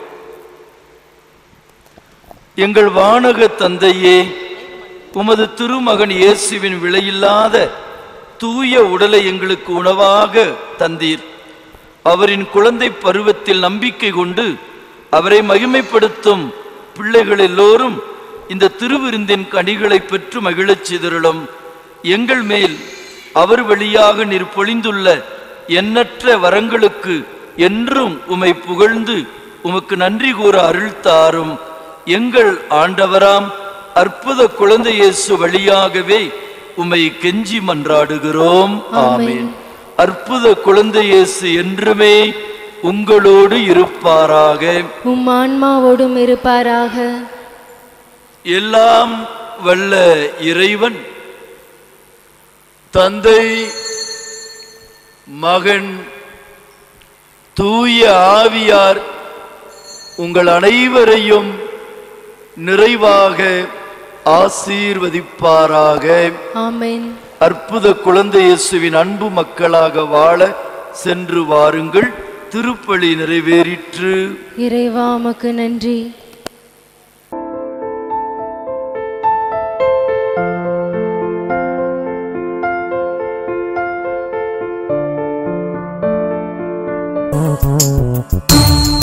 எங்கள் வானக தந்தையே உமது திருமகன் இயேசுவின் விலையில்லாத தூய உடலை எங்களுக்கு உணவாக தந்தீர் அவரின் குழந்தை பருவத்தில் நம்பிக்கை கொண்டு அவரை மகிமைப்படுத்தும் பிள்ளைகள் எல்லோரும் இந்த திருவிருந்தின் கனிகளை பெற்று மகிழச் சிதறலும் எங்கள் மேல் அவர் வழியாக நீர் பொழிந்துள்ள எண்ணற்ற வரங்களுக்கு என்றும் உமை புகழ்ந்து உமக்கு நன்றி கூற அருள் தாரும் எங்கள் ஆண்டவராம் அற்புத குழந்தை இயேசு வழியாகவே உம்மை கெஞ்சி மன்றாடுகிறோம் ஆமென் அற்புத குழந்தை இயேசு என்றுமே உங்களோடு இருப்பாராக உம் ஆன்மாவோடும் இருப்பாராக எல்லாம் வல்ல இறைவன் தந்தை மகன் தூய ஆவியார் உங்கள் அனைவரையும் நிறைவாக ஆசீர்வதிப்பாராக ஆமென் அற்புத குழந்தை இயேசுவின் அன்பு மக்களாக வாழ சென்று வாருங்கள் திருப்பலி நிறைவேறிற்று இறைவா உமக்கு நன்றி ஆ